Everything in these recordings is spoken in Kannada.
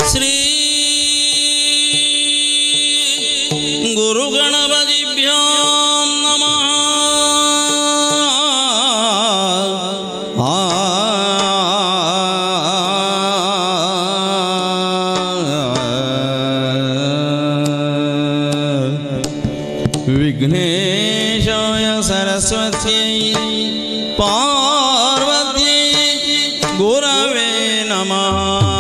ಶ್ರೀ ಗುರುಗಣಪತಿಭ್ಯೋ ನಮಃ ಆ ವಿಘ್ನೇಶಾಯ ಸರಸ್ವತ್ಯೈ ಪಾರ್ವತ್ಯೈ ಗುರವೇ ನಮಃ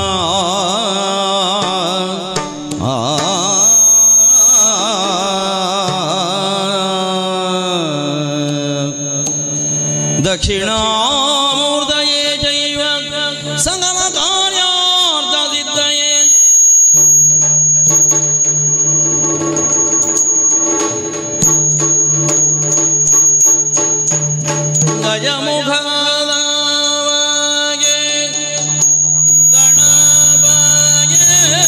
ಆ ದಕ್ಷಿಣಾಮೂರ್ಧಯೇ ಜೈವ ಸಂಗಮ ಕಾರ್ಯಾರ್ಥಸಿದ್ಧಯೇ ಗಜಮುಖದವಗೆ ಗಣಪಗೆ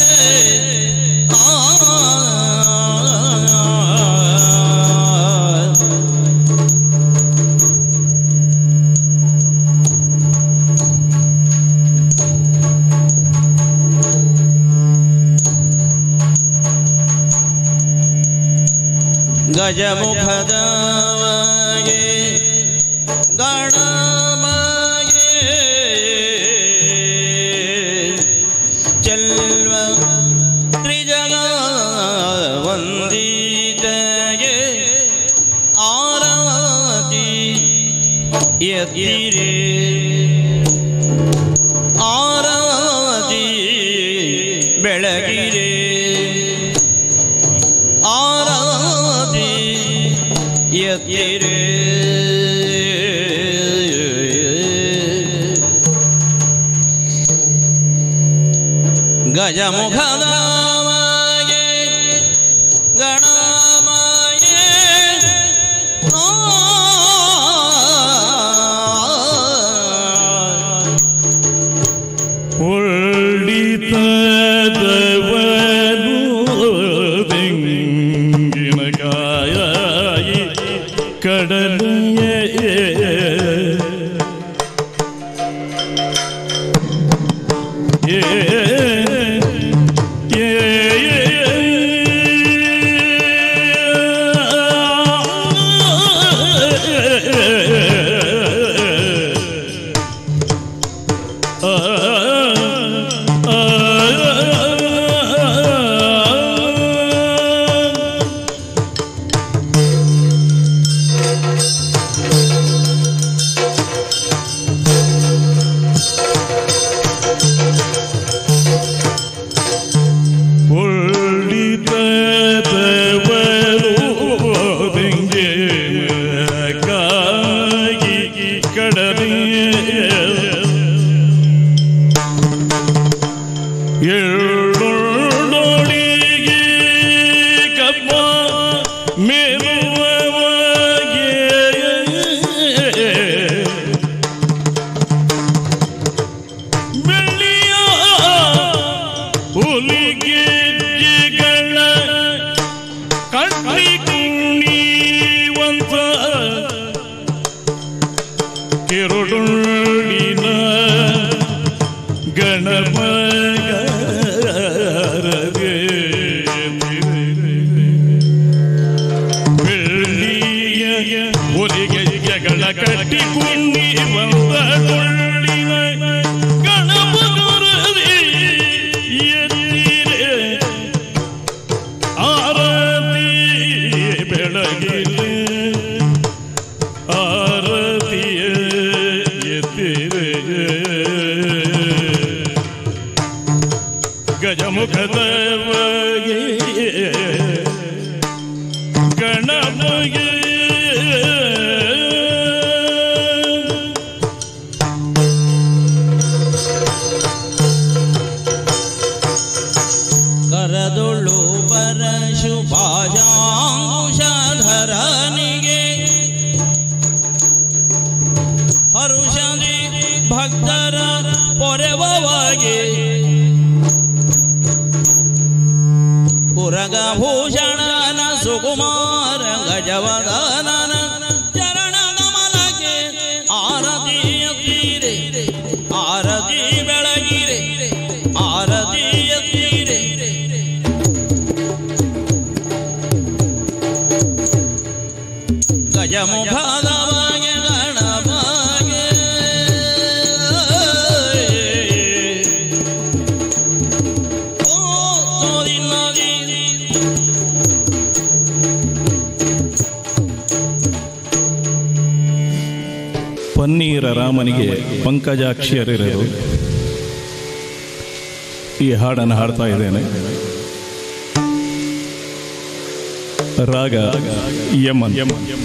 ಆ ಗಜಮುಖದವಗೆ ಗಣಮಗೆ ಚೆಲ್ವ ತ್ರಿಜಗ ವಂದಿತಗೆ ಆರತಿ ಎತ್ತಿರೆ ಆರತಿ ಬೆಳಗಿರೆ ಆರಾಧಿ ಎತ್ತಿರೆ ಗಜಮುಖದವಗೆ ಗಣಮಯೇ ಆ ಉಳ್ಳಿತದವನು ತೆಂಗಿನಕಾಯಿ ಕಡಲೆಯ ಕಾಗಿ ಕಡಲಿಯ ಎಳ್ಳೊಳಿಗೆ ಕಪ್ಪ ಮೇಲುವಗೆ ಬೆಳ್ಳಿಯ ಹುಲಿಗೆಜ್ಜೆಗಳ ಕಣ್ಣಿ ಕುಣಿವಂತ ಕಿರುಡುಳ್ಳಿನ ಗಣಮಗರಗೆ ಬೆಳ್ಳಿಯ ಹೊಲಿಗೆಗಳ ಕಟ್ಟಿ ಕುಂಡಿ ಬಂದ ಕೊಳ್ಳಿನ ಗಣಪಗುರದಿ ಎತ್ತಿರೆ ಆರತಿ ಬೆಳಗಿಲೆ ಆರತಿಯ ಎತ್ತಿರೆ ಗಜಮುಖದವಗೆ ಗಣಮಗೆ ಕರದೊಳು ಪರಶುಭಾಜಾಂಕುಶಧರನಿಗೆ ಹರುಷದಿ ಭಕ್ತರ ಪೊರೆವಗೆ ಪುರಗಭೂಷಣನ ಸುಕುಮಾರ ಗಜವದನನ ಚರಣ ಕಮಲಕ್ಕೆ ಆರತಿಯ ತೀರೆ ಆರತಿ ಬೆಳಗಿರೆ ಆರತಿಯ ಪನ್ನೀರ ರಾಮನಿಗೆ ಪಂಕಜಾಕ್ಷಿಯರಿರರು ಈ ಹಾಡನ್ನು ಹಾಡ್ತಾ ಇದ್ದೇನೆ ರಾಗ ಯಮನ್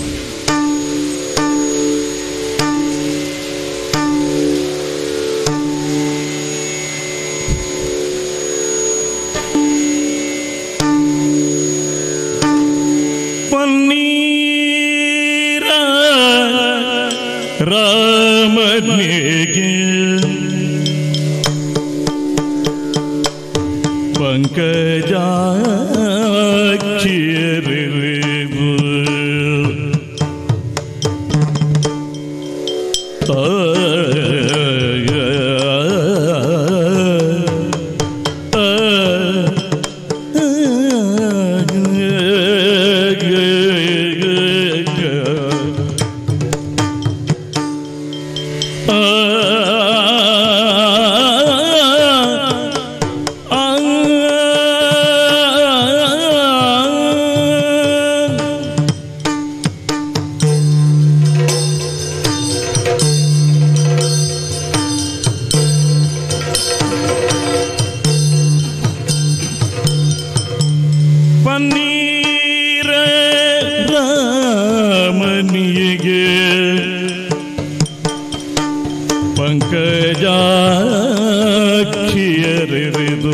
ಪನ್ನೀರ ರಾಮನಿಗೆ ಪಂಕಜಾಕ್ಷಿಯರಿರುವು ಪನ್ನೀರ ರಾಮನಿಗೆ ಪಂಕಜಾಕ್ಷಿಯರಿದು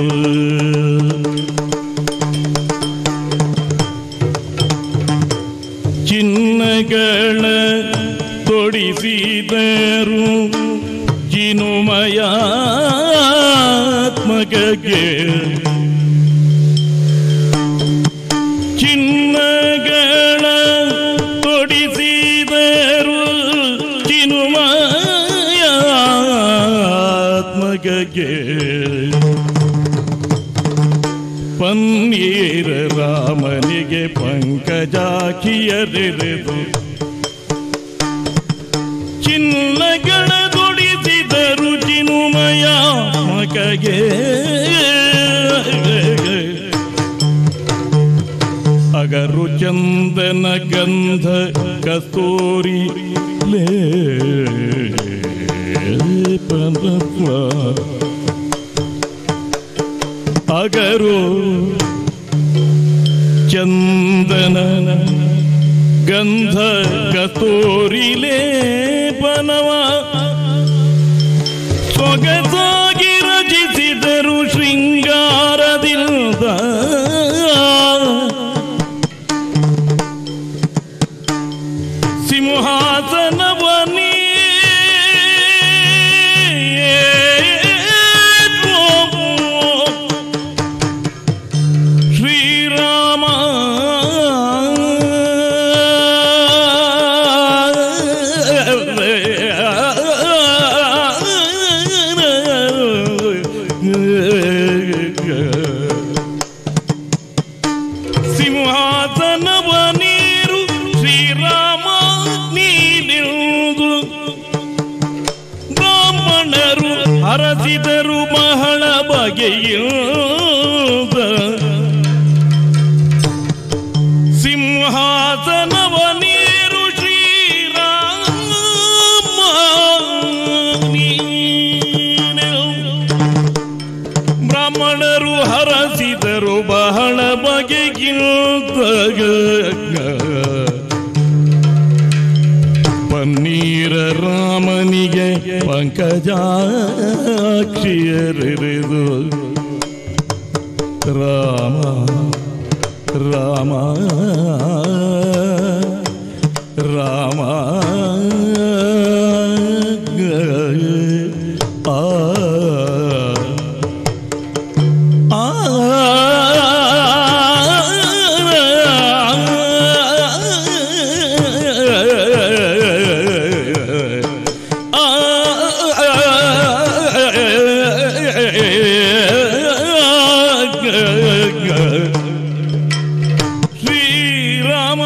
ಚಿನ್ನಗಳ ತೊಡಿಸಿದರು ಚಿನುಮಯಾತ್ಮಕಗೆ ಚಿನ್ನಗಳ ತೊಡಿಸಿದರು ಚಿನುಮಯಾತ್ಮಕಗೆ ಪನ್ನೀರ ರಾಮನಿಗೆ ಪಂಕಜಾಕಿಯರೆದು ಚಿನ್ನಗಳ ತೊಡಿಸಿದರು ಚಿನುಮಯಾತ್ಮಕಗೆ ಅಗರು ಚಂದನ ಗಂಧ ಕಸ್ತೂರಿ ಲೇಪನತ್ವ ಅಗರು ಚಂದನ ಗಂಧ ಕಸ್ತೂರಿ ಲೇಪನವ ಸೊಗಸಾಗಿ ರಚಿಸಿದರು ಶೃಂಗಾರದಿಂದ ಸಿಂಹಾಸನವನಿ ಶ್ರೀರಾಮ ಸಿಂಹಾಸನವ ನೀರು ಶ್ರೀರಾಮ ನೀನಿರುವುದು ಬ್ರಾಹ್ಮಣರು ಹರಸಿದರು ಬಹಳ ಬಗೆಯಿಂದ ಸಿಂಹಾಸನವ ನೀರು ಶ್ರೀರಾಮ ನೀನೆಂದು ಬ್ರಾಹ್ಮಣರು ಹರಸಿದರು ಬಹಳ ಬಗೆಗಿಂತ ಪನ್ನೀರ ರಾಮನಿಗೆ ಪಂಕಜಾಕ್ಷಿಯರಿದು ರಾಮ ರಾಮ ರಾಮ ಆ ಶ್ರೀರಾಮ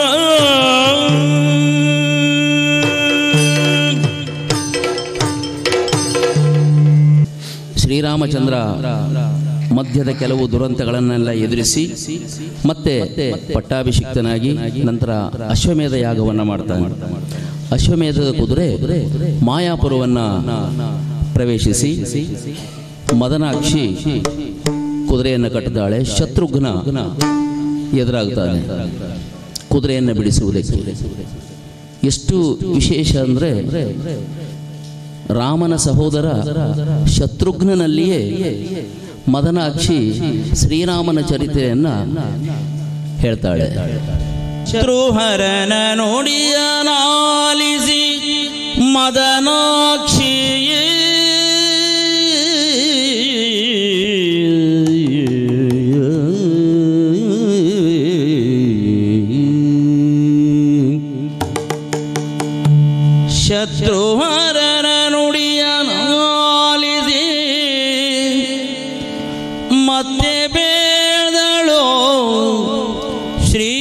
ಶ್ರೀರಾಮಚಂದ್ರ ಮಧ್ಯದ ಕೆಲವು ದುರಂತಗಳನ್ನೆಲ್ಲ ಎದುರಿಸಿ ಮತ್ತೆ ಪಟ್ಟಾಭಿಷಿಕ್ತನಾಗಿ ನಂತರ ಅಶ್ವಮೇಧ ಯಾಗವನ್ನು ಮಾಡ್ತಾನೆ ಅಶ್ವಮೇಧದ ಕುದುರೆ ಮಾಯಾಪುರವನ್ನ ಪ್ರವೇಶಿಸಿ ಮದನಾಕ್ಷಿ ಕುದುರೆಯನ್ನು ಕಟ್ಟಿದಾಳೆ ಶತ್ರುಘ್ನ ಎದುರಾಗ್ತಾನೆ ಕುದುರೆಯನ್ನು ಬಿಡಿಸುವುದಕ್ಕೆ ಎಷ್ಟು ವಿಶೇಷ ಅಂದರೆ ರಾಮನ ಸಹೋದರ ಶತ್ರುಘ್ನನಲ್ಲಿಯೇ ಮದನಾಕ್ಷಿ ಶ್ರೀರಾಮನ ಚರಿತ್ರೆಯನ್ನ ಹೇಳ್ತಾಳೆ ಶತ್ರುಹರನ ನುಡಿಯನಾಲಿಸಿ ಮದನಾಕ್ಷಿಯೇ ಶತ್ರುಹರನ ನುಡಿಯನಾಲಿಸಿ ಮತ್ತೆ ಬೇದಳು ಶ್ರೀ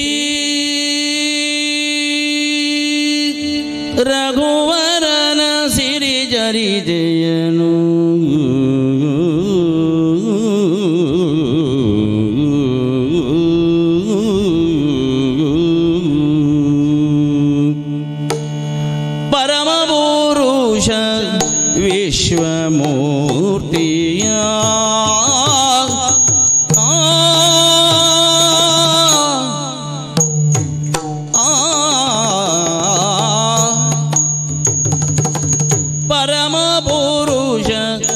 ರಘುವರನ ಸಿರಿ ಜರಿದೆಯನು ಪರಮ ಪುರುಷ ವಿಶ್ವಮೂರ್ತಿಯ ಪರಮ ಪುರುಷ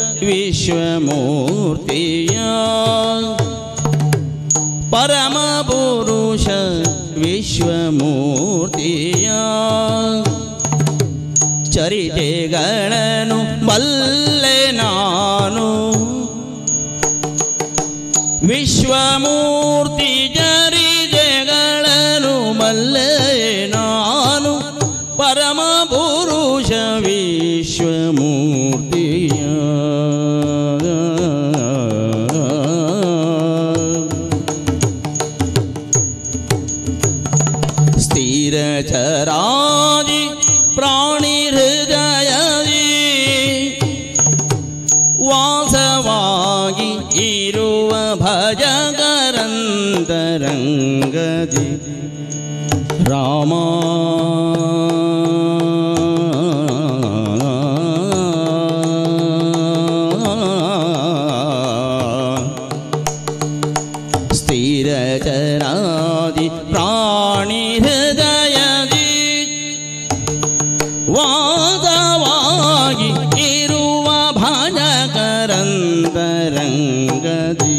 ವಿಶ್ವಮೂರ್ತಿಯ ಪರಮ ಪುರುಷ ವಿಶ್ವಮೂರ್ತಿಯ ಚರಿತೆಗಳನ್ನು ಬಲ್ಲೆ ನಾನು ವಿಶ್ವಮೂರ್ತಿ ಜರಿತೆಗಳನ್ನು ಬಲ್ಲೆ ನಾನು ಪರಮ ಪುರುಷ ವಿಶ್ವಮೂರ್ತಿಯ ಸ್ಥಿರ ಚರಾದಿ ಪ್ರಾಣಿ ಹೃದಯದಿ ವಾಸವಾಗಿ ಇರುವ ಭಜಗರಂತರಂಗದಿ ರಾಮ ಸ್ಥಿರ ಚರಾದಿ ಪ್ರಾಣಿ ಹೃದಯದಿ ವಾದವಾಗಿ ಇರುವ ಭಜಕರಂತರಂಗದಿ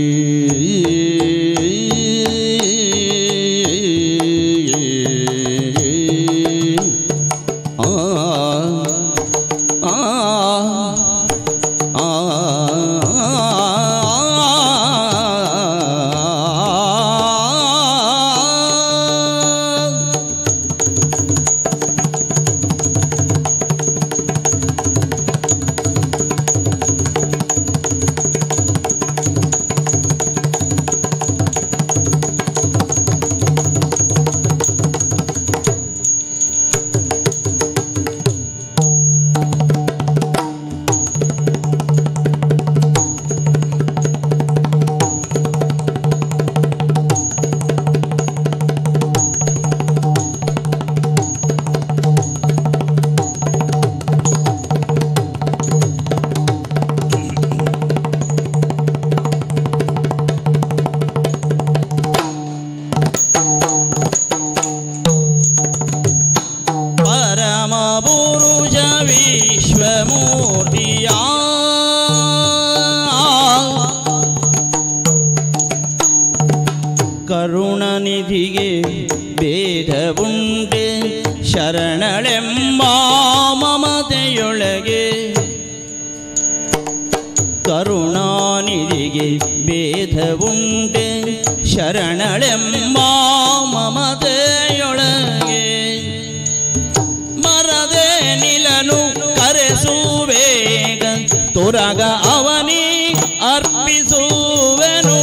ಆ ಆ ಆ ಪರಮ ಪುರುಷ ವಿಶ್ವಮೂರ್ತಿಯ ಕರುಣನಿಧಿಗೆ ಭೇದವುಂಟೆ ಶರಣಳೆಂಬ ಮಮತೆಯೊಳಗೆ ಕರುಣಾನಿಧಿಗೆ ಭೇದವುಂಟೆ ಶರಣಳೆಂಬ ಮಮತೆಯೊಳಗೆ ಮರದೆ ನಿಲನು ಕರೆಸುವೇಗ ತುರಗ ಅವನಿ ಅರ್ಪಿಸುವೆನು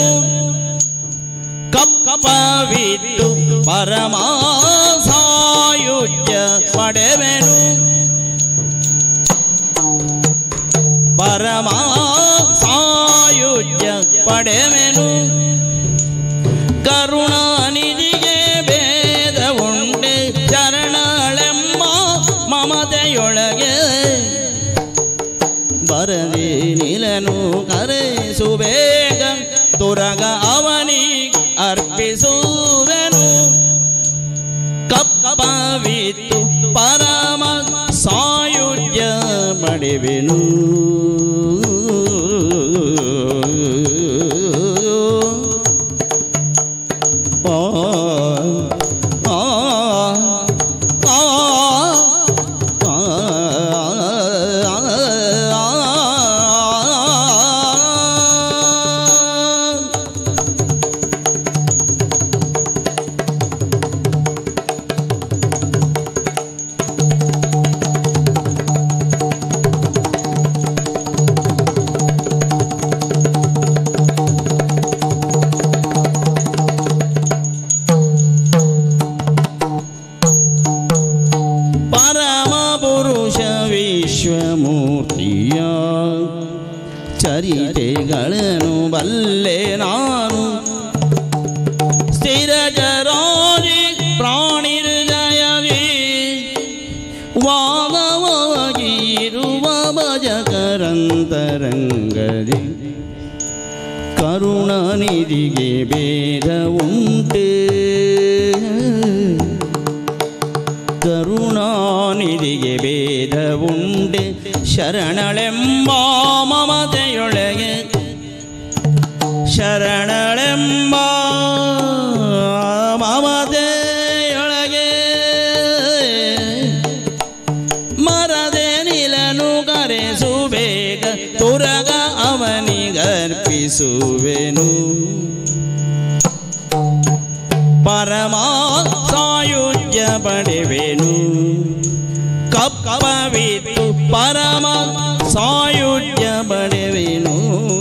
ಕಪ್ಪವಿಟ್ಟು ಪರಮ ಸಾಯುಜ್ಯ ಪಡೆವೆನು ಪರಮ ಸಾಯುಜ್ಯ ಪಡೆವೆನು ಕರುಣಾನಿಧಿಗೆ ಭೇದ ಉಂಡೆ ಚರಣಳೆಂಬ ತುರಗ ಅವನಿ ಅರ್ಪಿಸುವೆನು ಕಪ್ಪವಿತ್ತು ಪರಮ ಸಾಯುಜ್ಯ ಪಡೆವೆನು ಆ, ಆ, ಆ, ಆ ಪರಮ ಪುರುಷ ವಿಶ್ವಮೂರ್ತಿಯ ಚರಿತೆಗಳನ್ನು ಬಲ್ಲೆ ನಾನು ಸ್ಥಿರ ಜರಾಜಿ ಪ್ರಾಣಿರ್ಜಯವೇ ವಾಗವಾಗಿರುವ ಭಜಕರಂತರಂಗದಿ ಕರುಣಾನಿಧಿಗೆ ಭೇದ ಉಂಟೆ ಕರುಣಾನಿಧಿಗೆ ಭೇದ ಉಂಡೆ ಶರಣಳೆಂಬ ಮಮತೆಯೊಳಗೆ ಶರಣಳೆಂಬ ಮಮತೆಯೊಳಗೆ ಮರದೆ ನಿಲನು ಕರೆಸು ಬೇಗ ತುರಗ ಅವನಿಗರ್ಪಿಸುವೆನು ಪರಮ ಸಾಯುಜ್ಯ ಪಡೆವೆನು ಕಪ್ಪವಿತ್ತು ಪರಮ ಸಾಯುಜ್ಯ ಪಡೆವೆನು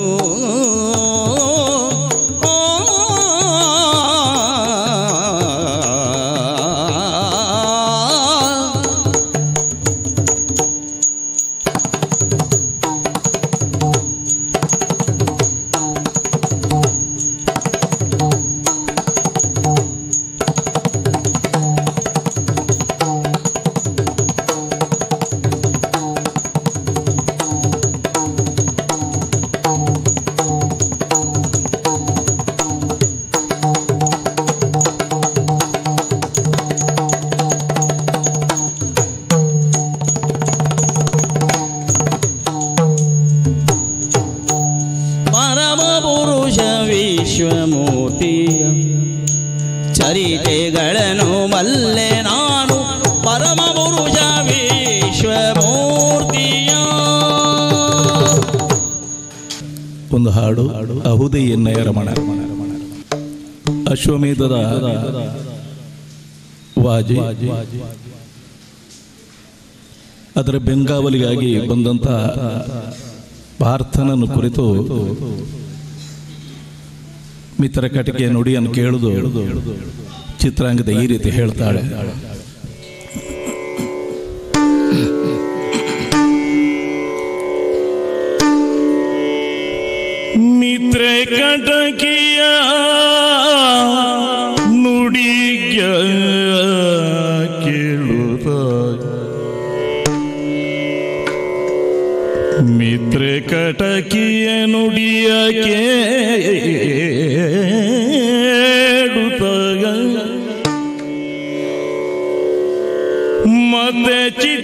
ಪರಮ ಪುರುಷ ವಿಶ್ವಮೂರ್ತಿಯ ಚರಿತೆಗಳನ್ನು ಮಲ್ಲೆ ನಾನು ಪರಮ ಪುರುಷ ವಿಶ್ವಮೂರ್ತಿಯ ಒಂದು ಹಾಡು ಅಹುದಿ ಎನ್ನಯ ರಮಣ ಅಶ್ವಮೇಧದ ವಾಜಿ ಅದರ ಬೆಂಗಾವಲಿಗಾಗಿ ಬಂದಂತ ಪಾರ್ಥನನ್ನು ಕುರಿತು ಮಿತ್ರ ಕಟಿಕೆಯ ನುಡಿಯನ್ನು ಕೇಳುದು ಚಿತ್ರಾಂಗದ ಈ ರೀತಿ ಹೇಳ್ತಾಳೆ ಮಿತ್ರ ಕಟಕಿಯ ನುಡಿಯ ಕೇಳುತ್ತ ಮಿತ್ರ ಕಟಕಿಯ ನುಡಿಯ ಕೇಳುತ್ತ ಮತ್ತೆ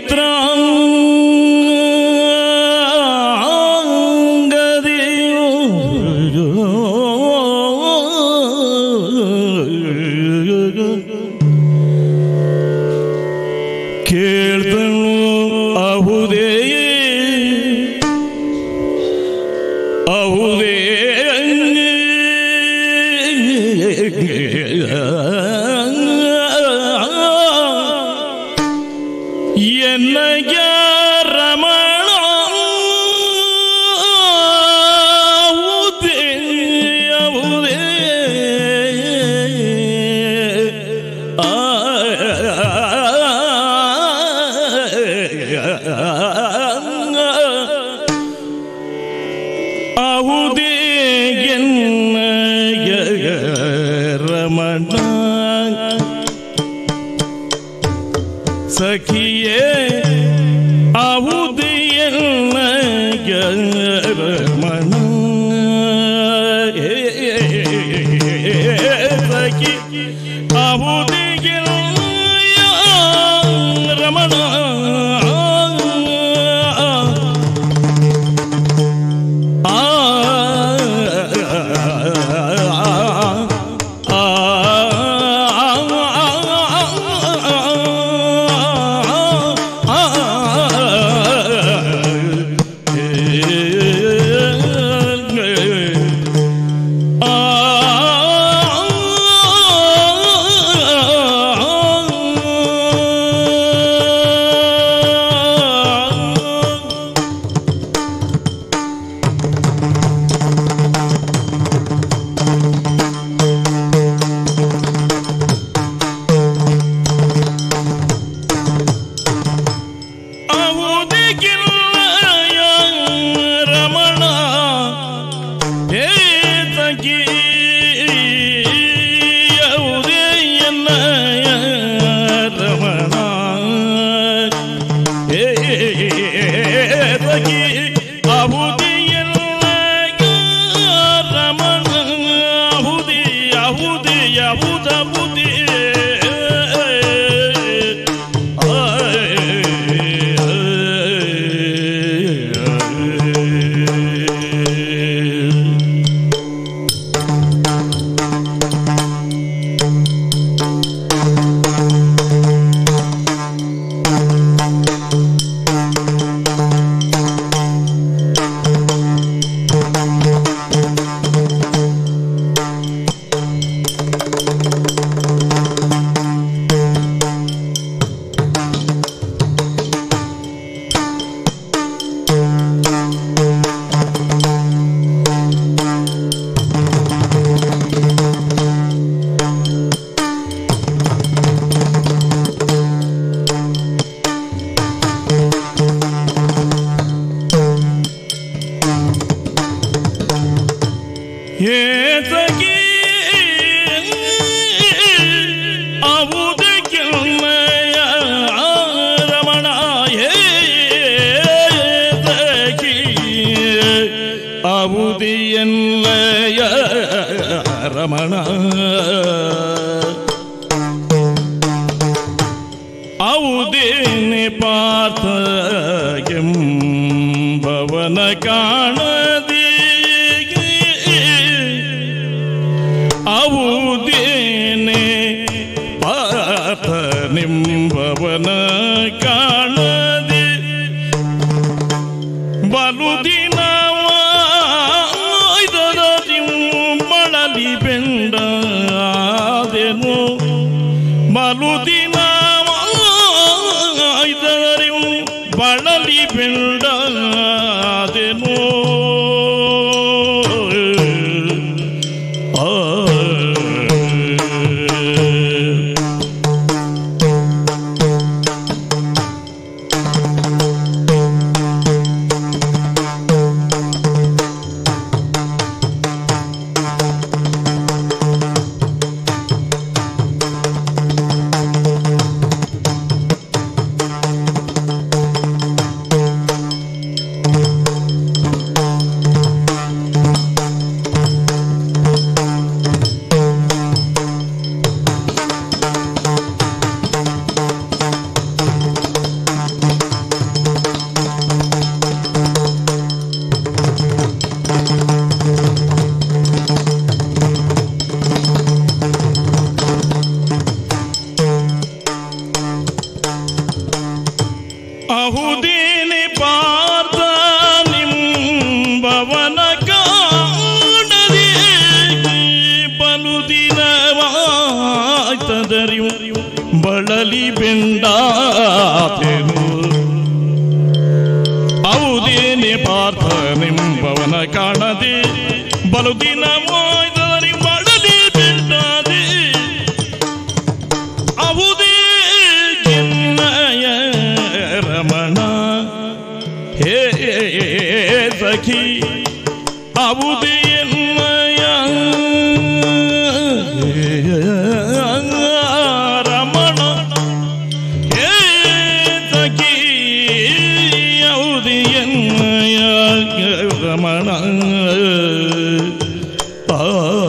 ಚಿತ್ರಾಂಗದಿಯು ಕೇಳ್ದನು ಅಹುದೇ ಅಹುದೇ ಎನ್ನಯ ರಮಣ ಅಹುದೇ ಅಹುದೇ ಅಹುದೇ ಎನ್ನಯ ರಮಣ ಸಖಿಯೇ ಅಹುದೇ ಎನ್ನಯ ರಮಣ ಸಖಿ ಯಾವುದೇ ಎನ್ನಯ ರಮಣ ಏ ಸಖಿ ಅಹುದಿ ಎನ್ನಯ ರಮಣ ಅಹುದಿ ಅಹುದಿ ಅಹುದ ಬುದಿ ಏತಕಿ ಅವುದಕ್ಕೆಲ್ಲಯ ರಮಣ ಏತಕಿ ಅವುದಿಯಲ್ಲಯ ರಮಣ ಅವುದೇನೆ ಪಾತ ಎಂಬವನ ಕಾಣದಿ ಅವುದೇನೆ ಪಾತ ನಿಂಬವನ ಕಾಣದಿ ಬಲು ದಿನವಾಯ್ದದಿ ಬಳಲಿ ಬೆಂಡಾದೆನು ಬಲು ದಿನವಾಯ್ದರಿ ಬಳಲಿ ಬೆಂಡಾದೆನು ಆ ಅಹುದೇನೆ ಪಾರ್ಥ ನಿಂಬವನ ಕಾಣದೆ ಬಲು ದಿನವಾಯ್ತದರಿಯು ಬಳಲಿ ಬೆಂಡಾತೆನು ಅವುದೇನೆ ಪಾರ್ಥ ನಿಂಬವನ ಕಾಣದೆ ಬಲು ದಿನವಾಯ್ತದರಿ ಬಳಲಿ ಬೆಂಡಾದೆ ಅವುದೇ ಚಿನ್ನಯ ರಮಣ ಹೇ ಸಖಿ ಅವುದೇ ಎನ್ನಯ ರಮಣ ಹೇ ಸಖಿ ಅವುದೇ ಎನ್ನಯ ರಮಣ ಆ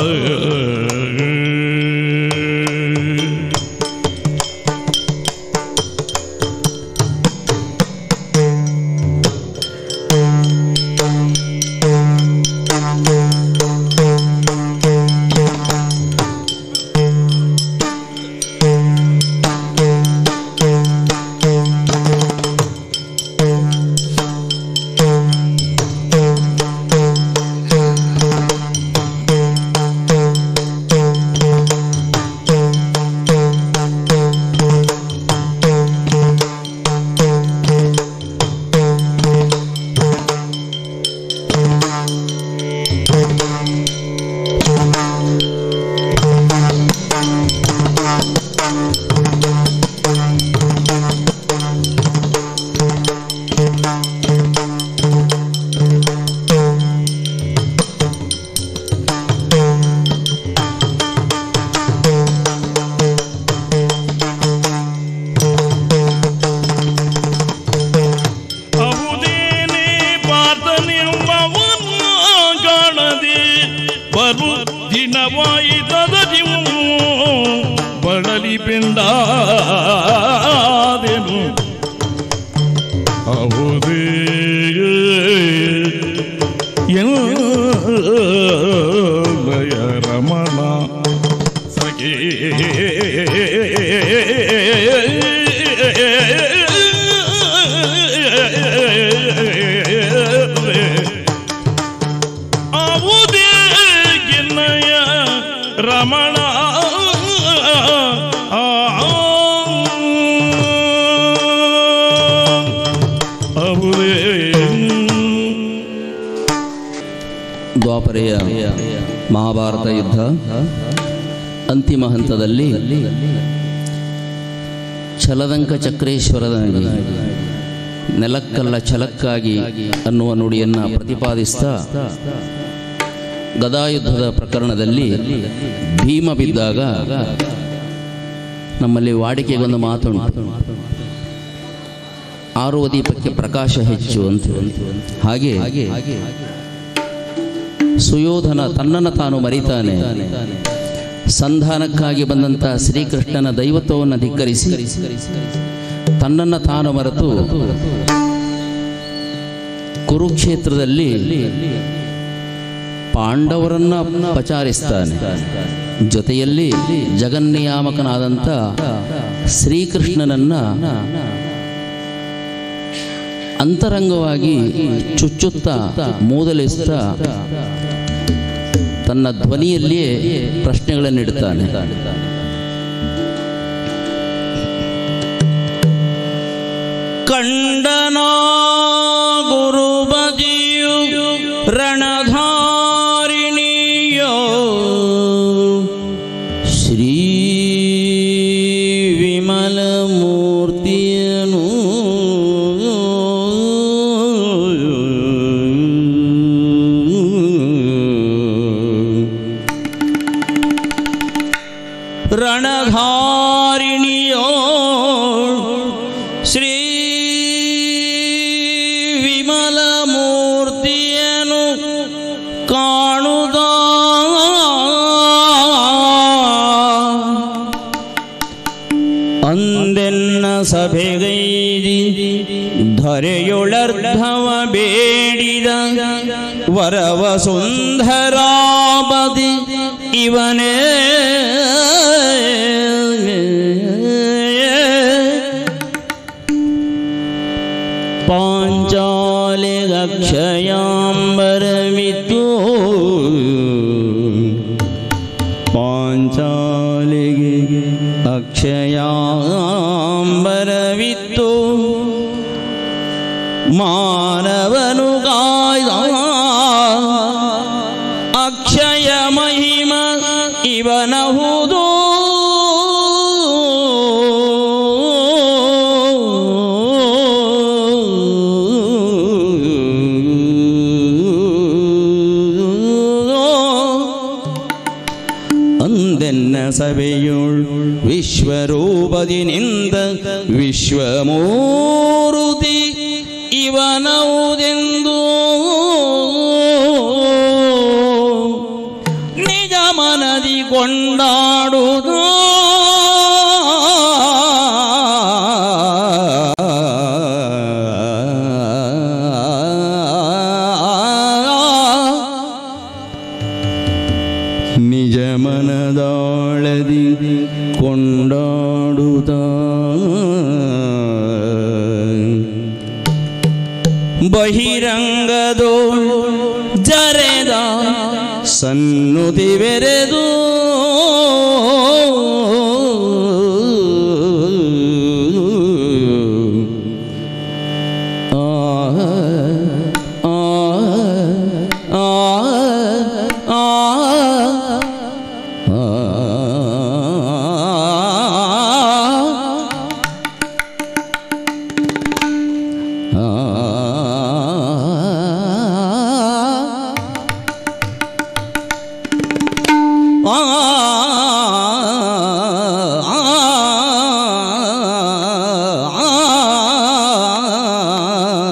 ಬರು ದಿನವಾಯಿತದ ನೀವು ಬಡಲಿ ಪಿಂಡಾದೆನು ಹೌದೇ ಎಲ್ಲಯ ರಮಣ ಸಖೇ ಅವುದೇ ಗಿನ್ನಯ ರಮಣ ಆ, ಅವುದೇ ದ್ವಾಪರೆಯ ಮಹಾಭಾರತ ಯುದ್ಧ ಅಂತಿಮ ಹಂತದಲ್ಲಿ ಛಲದಂಕ ಚಕ್ರೇಶ್ವರನಾಗಿ ನೆಲಕ್ಕಲ್ಲ ಛಲಕ್ಕಾಗಿ ಅನ್ನುವ ನುಡಿಯನ್ನು ಪ್ರತಿಪಾದಿಸ್ತಾ ಗದಾಯುದ್ಧದ ಪ್ರಕರಣದಲ್ಲಿ ಭೀಮ ಬಿದ್ದಾಗ ನಮ್ಮಲ್ಲಿ ವಾಡಿಕೆಗೊಂದು ಮಾತುಂಟು ಆರುವ ದೀಪಕ್ಕೆ ಪ್ರಕಾಶ ಹೆಚ್ಚು ಅಂತ ಹಾಗೆ ಸುಯೋಧನ ತನ್ನನ್ನು ತಾನು ಮರಿತಾನೆ ಸಂಧಾನಕ್ಕಾಗಿ ಬಂದಂಥ ಶ್ರೀಕೃಷ್ಣನ ದೈವತ್ವವನ್ನು ಧಿಕ್ಕರಿಸಿ ತನ್ನನ್ನು ತಾನು ಮರೆತು ಕುರುಕ್ಷೇತ್ರದಲ್ಲಿ ಪಾಂಡವರನ್ನ ಪಚಾರಿಸ್ತಾನೆ ಜೊತೆಯಲ್ಲಿ ಜಗನ್ನಿಯಾಮಕನಾದಂಥ ಶ್ರೀಕೃಷ್ಣನನ್ನ ಅಂತರಂಗವಾಗಿ ಚುಚ್ಚುತ್ತಾ ಮೂದಲಿಸ್ತಾ ತನ್ನ ಧ್ವನಿಯಲ್ಲಿಯೇ ಪ್ರಶ್ನೆಗಳನ್ನು ಇಡ್ತಾನೆ ಕಂಡನ ಗುರುಬದಿಯು ರಣಧಾರಿಣಿಯೋ ಶ್ರೀ ವಿಮಲ ಮೂರ್ತಿಯನು ರಣಧಾರಿಣಿಯೋ ಶ್ರೀ ವಿಮಲ ಮೂರ್ತಿಯನು ಕಾಣುದ ಅಂದೆನ್ನ ಸಭೆಗೈದಿ ಧರೆಯೊಳರ್ಧವ ಬೇಡಿದ ವರವ ಸುಂದರಾಬದಿ ಇವನೇ ಪಾಂಚಾಲಿಗಕ್ಷಯಾಂಬರವಿತ್ತು ಪಾಂಚಾಲಿಗೆ ಅಕ್ಷಯಾಂಬರವಿತ್ತು ಮಾನವನು ಕಾಯ್ದ ಅಕ್ಷಯ ಮಹಿಮ ಇವನಹುದು ಅಂದೆನ್ನ ಸಭೆಯುಳ್ ವಿಶ್ವರೂಪದಿನಿಂದ ವಿಶ್ವಮೂರುತಿ ಇವನವುದೆಂದು ನಿಜ ಮನದಿ ಕೊಂಡಾಡುವುದು ನಿಜ ಮನದಾಳದಿ ಕೊಂಡಾಡುತ್ತ ಬಹಿರಂಗದೋ ಜರೆದ ಸನ್ನುತಿ ಬೆರೆದು ಆ ಆ ಆ ಆ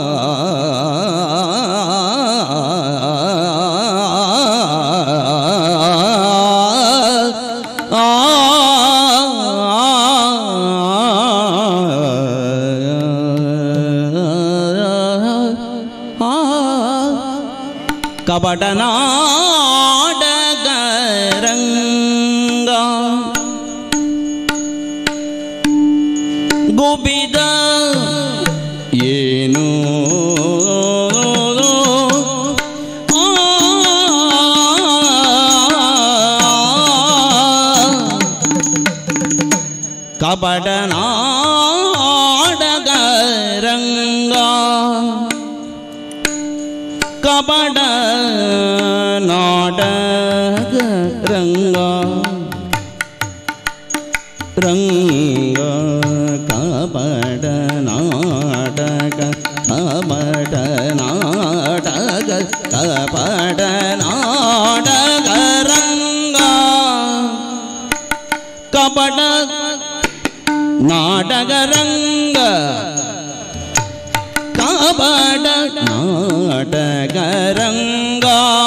ಆ ಕಪಟನಾಡಗರಂಗ ಗುಬಿದ ಏನು ಕಪಟನಾಡಗರಂಗ ಕಪಟ ನಾಟಕ ರಂಗ ರಂಗ ಕಪಟ ನಾಟಕ ಕಪಟ ನಾಟಕ ಕಪಟ ನಾಟಕ ರಂಗ ಕಪಟ ನಾಟಕ ರಂಗ ಕಪಟ ನಾಟಕ ರಂಗ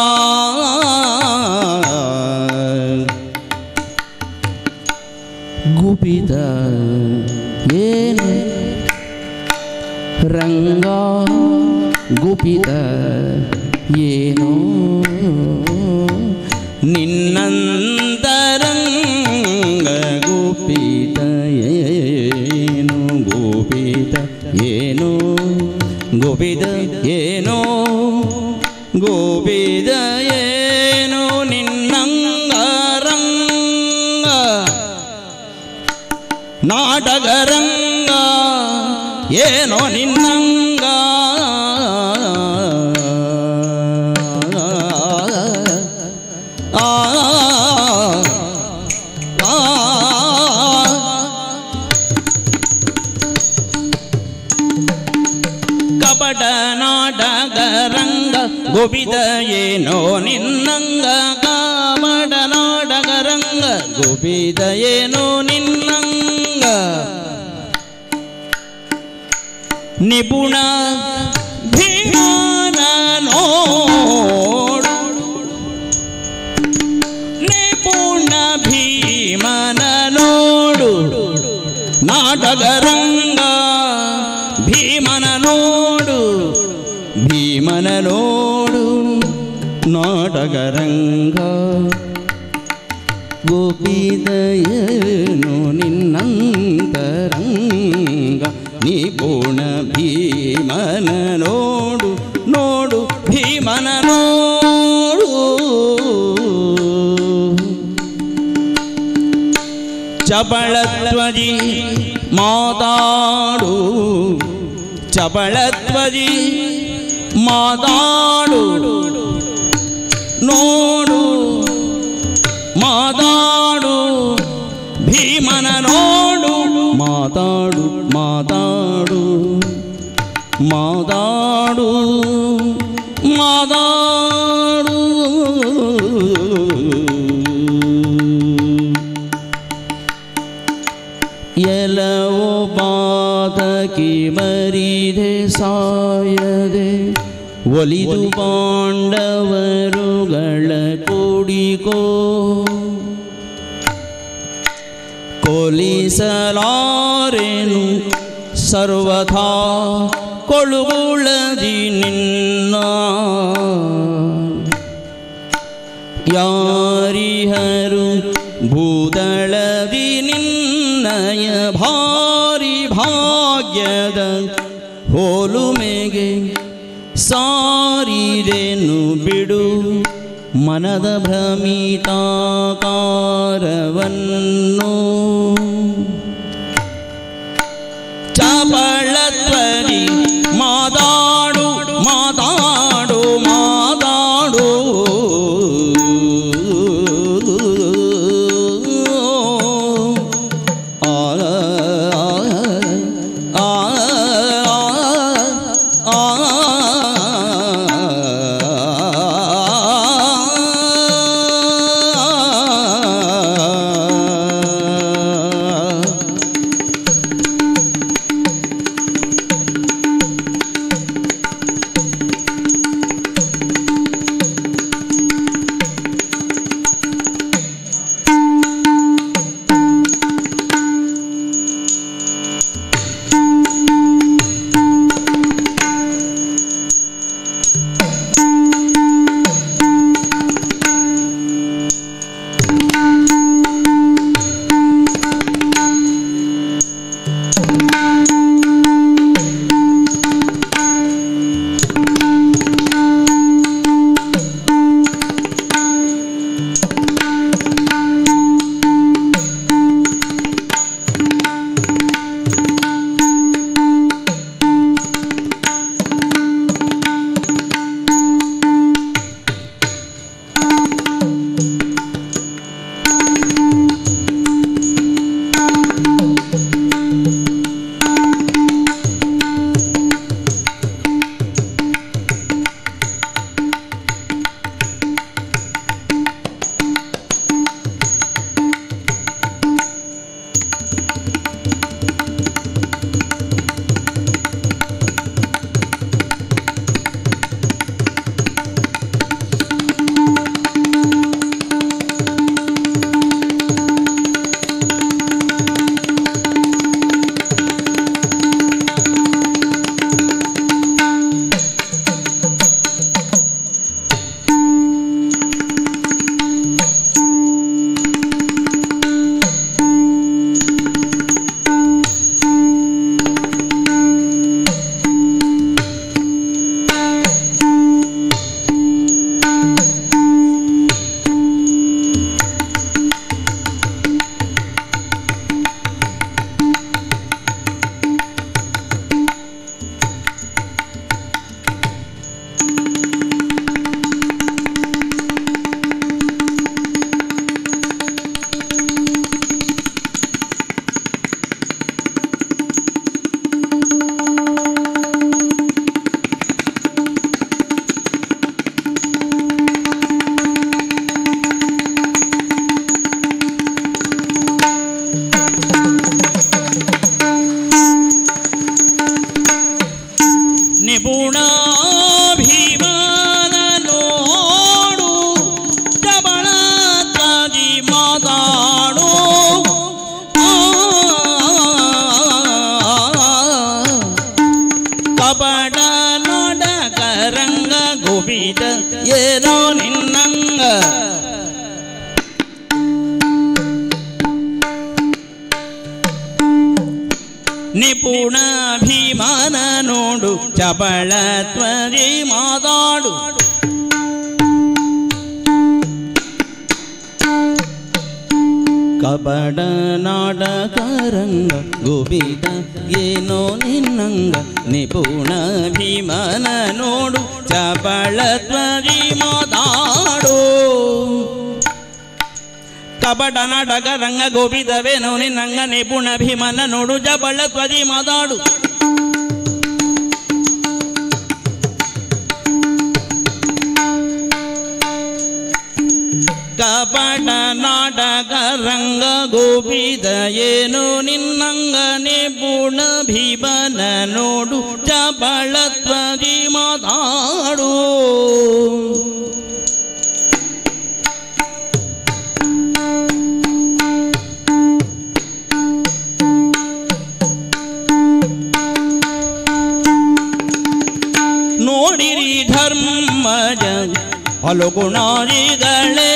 ಗುಪಿತ ಏನು ರಂಗ ಗುಪಿತ ಏನೋ ನಿನ್ನಂತರಂಗ ಗುಪಿತ ಏನು ಗುಪಿತ ಏನು ಗುಪಿತ ಏನೋ ಗೋಪಿದ ಏನು ನಿನ್ನಂಗ ರಂಗ ನಾಟಕರಂಗ ಏನೋ ನಿನ್ನಂಗ ಆ, ಆ, ಕಪಟ ನಾಟಕರಂಗ ಗೋಪಿದ ಏನೋ ನಿನ್ನಂಗ ಕಪಟ ನಾಟಕರಂಗ ಗೋಪಿದ ಏನೋ ನಿನ್ನಂಗ ನಿಪುಣ ಭೀಮನ ನೋಡು ನಿಪುಣ ಭೀಮನ ನೋಡು ನಾಟಕರಂಗ ಭೀಮನ ನೋಡು ಭೀಮನ ನೋಡು ನಾಟಕರಂಗ ಗೋಪಿದಯನು ನಿನ್ನಂತರಂಗ ನಿಪುಣ ಭೀಮನ ನೋಡು ನೋಡು ಭೀಮನ ನೋಡು ಚಪಳತ್ವಜಿ ಮಾತಾಡು ಚಪಳತ್ವಜಿ ಮಾತಾಡು ನೋಡು ಮಾತಾಡು ಭೀಮನ ನೋಡು ಮಾತಾಡು ಮಾತಾಡು ಮಾತಾಡು ಮಾತಾಡು ಎಲವೋ ಪಾತಕಿ ಮರಿದೆ ಸಾಯದೆ ಒಲಿದು ಪಾಂಡವರುಗಳ ಕೂಡಿಕೋ ಕೊಲಿಸಲಾರೆನು ಸರ್ವಥಾ ಕೊಳುಗುಳದಿ ನಿನ್ನ ಯಾರಿಹರು ಭೂದಳದಿ ನಿನ್ನಯ ಭಾರಿ ಭಾಗ್ಯದ ಹೋಲುಮೆಗೆ ಸಾರಿದೆನು ಬಿಡು ಮನದ ಭ್ರಮಿತಾಕಾರವನ್ನು ಚಪಳತ್ವರಿ ಮಾತಾಡು ಮಾತಾಡು ಮಾತಾಡು ಆ ಆ ಆ ಆ ಮಾತಾಡು ಕಪಟ ನಾಟಕ ರಂಗ ಗೋಪಿತ ಏನೋ ನಿನ್ನಂಗ ನಿಪುಣ ಭೀಮನ ನೋಡು ಚಪಳ ತ್ವರಿ ಮಾತಾಡು ಕಪಟ ನಾಟಕ ರಂಗ ಗೋಪಿತ ಏನೋ ನಿನ್ನಂಗ ನಿಪುಣ ಭೀಮನ ನೋಡು ಚಪಳ ತ್ವರಿ ಮಾತಾಡು ಕಪಟ ನಾಟಕ ರಂಗ ಗೋಪಿತವೇನೋ ನಿನ್ನಂಗ ನಿಪುಣ ಭೀಮನ ನೋಡು ಜಬಳ ತ್ವರಿ ಮಾತಾಡು ಕಪಟ ನಾಟಕ ರಂಗ ಗೋಪಿತ ಏನು ನಿನ್ನಂಗ ನಿಪುಣ ಭೀಮನ ನೋಡು ಚಪಳ ತ್ವರಿ ಮಾತಾಡು ನೋಡಿರಿ ಧರ್ಮಜ ಫಲಗುಣಾರಿಗಳೇ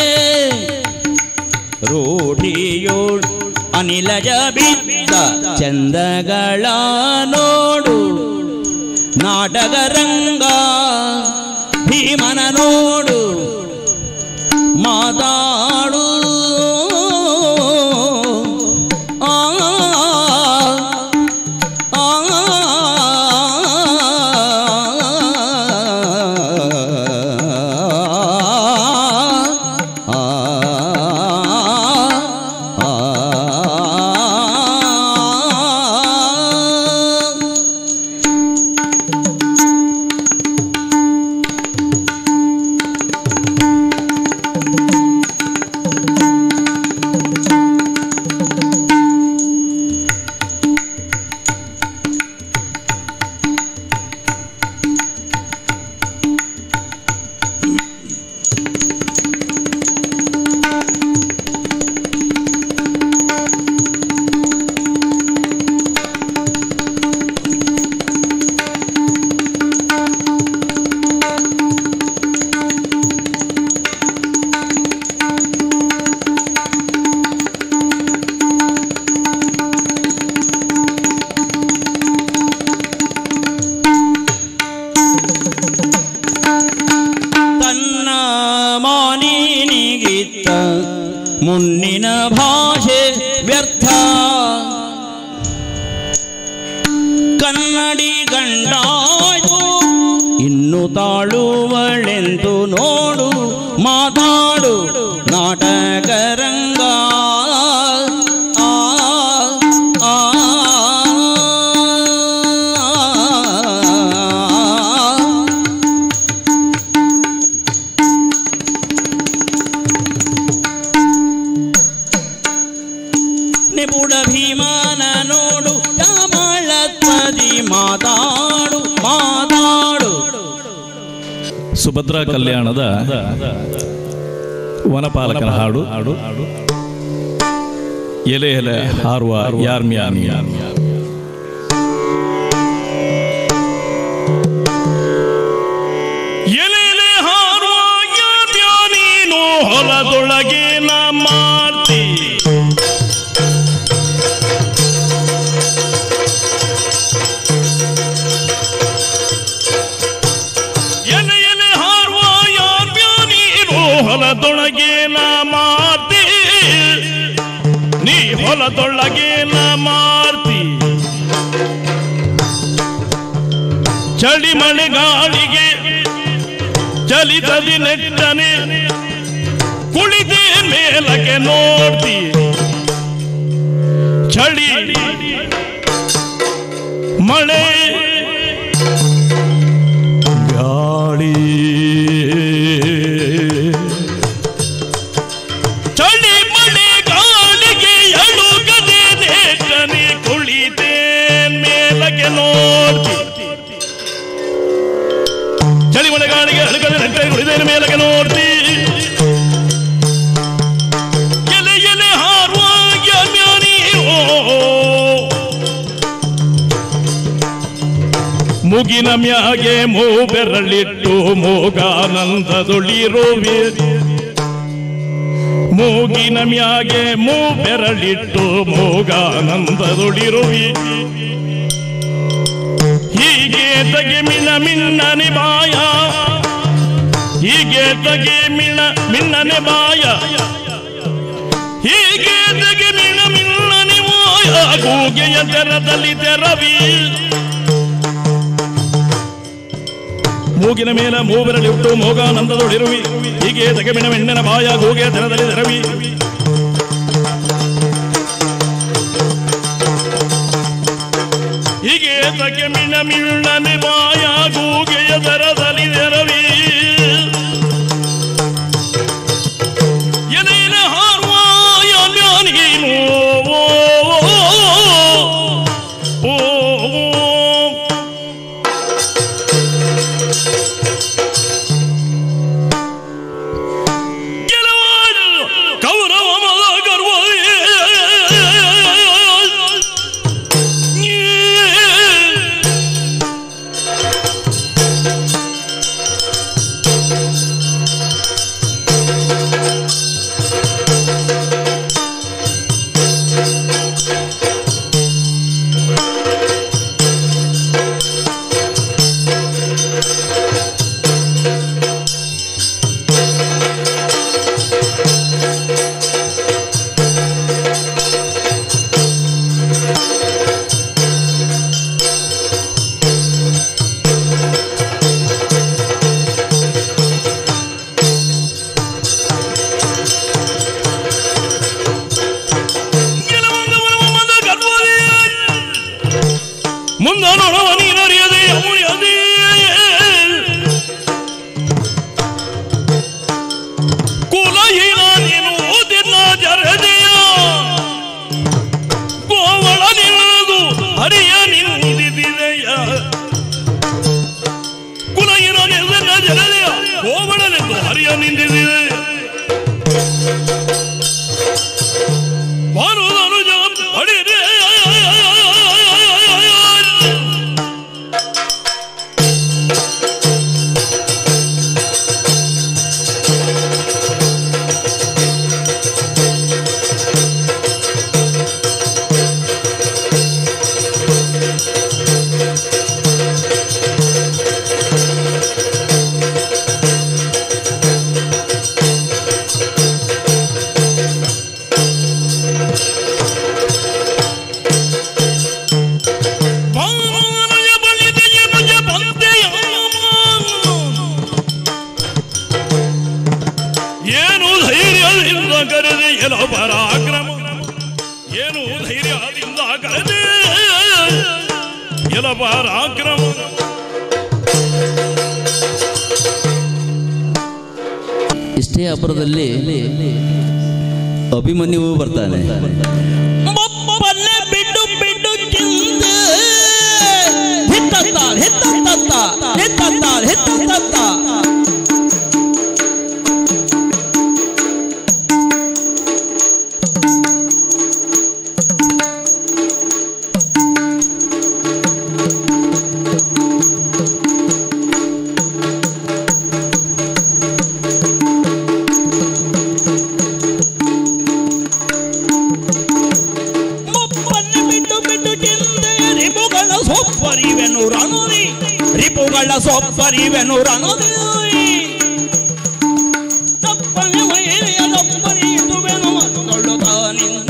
ರೂಢಿಯೋಳು ಅನಿಲಜ ಬಿದ್ದ ಚಂದಗಳ ನೋಡು ನಾಟಕ ರಂಗ ಭೀಮನ ನೋಡು ಮಾತಾಡು ಆ ಆ ತನ್ನ ಮಾನಿನಿಗಿತ್ತ ಮುನ್ನಿನ ಭಾಷೆ ವ್ಯರ್ಥ ಕನ್ನಡಿ ಗಂಡಾಯ್ತು ಇನ್ನು ತಾಳುವಳೆಂದು ನೋಡು ಮಾತಾಡು ನಾಟಕ ರಂಗ ಆ, ಆ, ಆ. ನಿಪುಣ ಭೀಮನ ನೋಡು ಚಾಮಳತ್ವದಿ ಮಾತಾಡು ಮಾತಾಡು ಸುಭದ್ರಾ ಕಲ್ಯಾಣದ ವನಪಾಲಕನ ಹಾಡು ಎಲೆ ಎಲೆ ಹಾರುವ ಯಾರ್ಮ್ಯಾನಿ ಎಲೆಲೆ ಹಾರುವ ಯಾವ್ಯಾ ನೀನು ಹೊಲದೊಳಗೆ ನಾ ಮಾಡ್ತಿ ಎಲೆ ಎಲೆ ಹಾರುವ ಯಾವ್ಯಾ ನೀನು ಹೊಲದೊಳಗೆ ನಾ ಮಾಡ್ತಿ ನೀ ಹೊಲದೊಳಗೆ ನಾ ಮಾಡ್ತಿ ಚಳಿ ಮಳೆ ಗಾಳಿಗೆ ಚಲಿತದಿ ನೆಟ್ಟನೆ ಕುಳಿತೆ ಮೇಲಕ್ಕೆ ನೋಡ್ತಿ ಚಳಿ ಮಳೆ ಗಾಳಿ ಚಳಿ ಮಳೆ ಗಾಳಿಗೆ ಅಳುಗದೆ ನೆಟ್ಟನೆ ಕುಳಿತೆ ಮೇಲಕ್ಕೆ ನೋಡ್ತಿ ಚಳಿ ಮಳೆಗಾಳಿಗೆ ಅಳುಗದೆ ನೆಟ್ಟರೆ ಕುಳಿದೇನು ಮೇಲಕ್ಕೆ ನೋಡ್ತಿ ಎಲೆ ಮುಗಿನ ಮ್ಯಾಗೆ ಮೂ ಬೆರಳಿಟ್ಟು ಮೂಗಾನಂದದೊಳಿರುವೆ ಮೂಗಿನ ಮ್ಯಾಗೆ ಮೂ ಬೆರಳಿಟ್ಟು ಮೂಗಾನಂದದೊಳಿರುವಿ ಹೀಗೆ ತಗಿ ಮಿಣ ಮಿಣ್ಣನೆ ಬಾಯ ಹೀಗೆ ತಗಿ ಮಿಣ ಮಿಣ್ಣನೆ ಬಾಯ ಹೀಗೆ ತಗಿ ಮಿಣ ಮಿಣ್ಣನೆ ಬಾಯ ಗೂಗೆಯ ತೆರದಲ್ಲಿ ತೆರವಿ ಮೂಗಿನ ಮೇಲೆ ಮೂಬೆರಳಿಟ್ಟು ಮೋಗಾನಂದದೊಳಿರುವಿ ಹೀಗೆ ತಗಮಿನ ಮೆಣ್ಣನ ಬಾಯ ಗೂಗೆ ತೆರದಲ್ಲಿ ತೆರವಿ ಹೀಗೆ ತಗಮಿನ ಮಿಣ್ಣನೆ ಬಾಯ ಗೂಗೆಯ ದರದಲ್ಲಿ ತೆರವಿ ಎಲೆಯಿನ ಹಾರುವ ಯಾಲ್ಯ ನೀನು ಓ, ಓ, ಓ, ಗೆಲುವಾಡು ಕೌರವ ಮದ ಗರ್ವವೇ. ಗೆಲುವಂಗವನ ಮದ ಗರ್ವವೇ. ಮುಂದನೊಳವ ನೀನರಿಯದೆ ಅಮುಳಿಯದೆ ಕುಲಹೀನ ನೀನು ಓದಿನ ಜರದೆಯ ಗೋವಳ ನಿನ್ನದು ಹರಿಯ ನಿಂದಿದೆಯ ಕುಲಹೀನ ನಿನ್ನ ಜರದೆಯ ಗೋವಳ ನಿಂದು ಹರಿಯ ನಿಂದಿದೆ ಭಾನುಧನುಜ ಹಡಿರೆ ಭಾನುಧನುಜ ಬಲಿದೆಯ ಭುಜ ಬಂದೆಯ ಏನು ಧೈರ್ಯದಿಂದ ಕರೆದೆ ಎಲ ಪರಾಕ್ರಮ ಏನು ಧೈರ್ಯದಿಂದ ಕರೆದೆ ಎಲ ಪರಾಕ್ರಮ ಇಷ್ಟೇ ಅಪರದಲ್ಲಿ ಅಭಿಮನ್ಯುವು ಬರ್ತಾನೆ ಬೊಬ್ಬನೆ ಬಿಡು ಬಿಡು ಕಿಂದ ಹಿತ್ತತ್ತ ಹಿತ್ತತ್ತ ಹಿತ್ತತ್ತ ಹಿತ್ತತ್ತ ಬೊಬ್ಬನೆ ಬಿಡು ಬಿಡು ಕಿಂದ ರಿಪುಗಳ ಸೊಪ್ಪರಿವೆನು ರಣುರಿ ರಿಪುಗಳ ಸೊಪ್ಪರಿವೆನು ರಣುರಿ ತಪ್ಪನೆ ವೈರಿಯ ತಪ್ಪರಿಯುವೆನು ಮತ್ತೊಳ್ಳುತ್ತಾನಿಂದ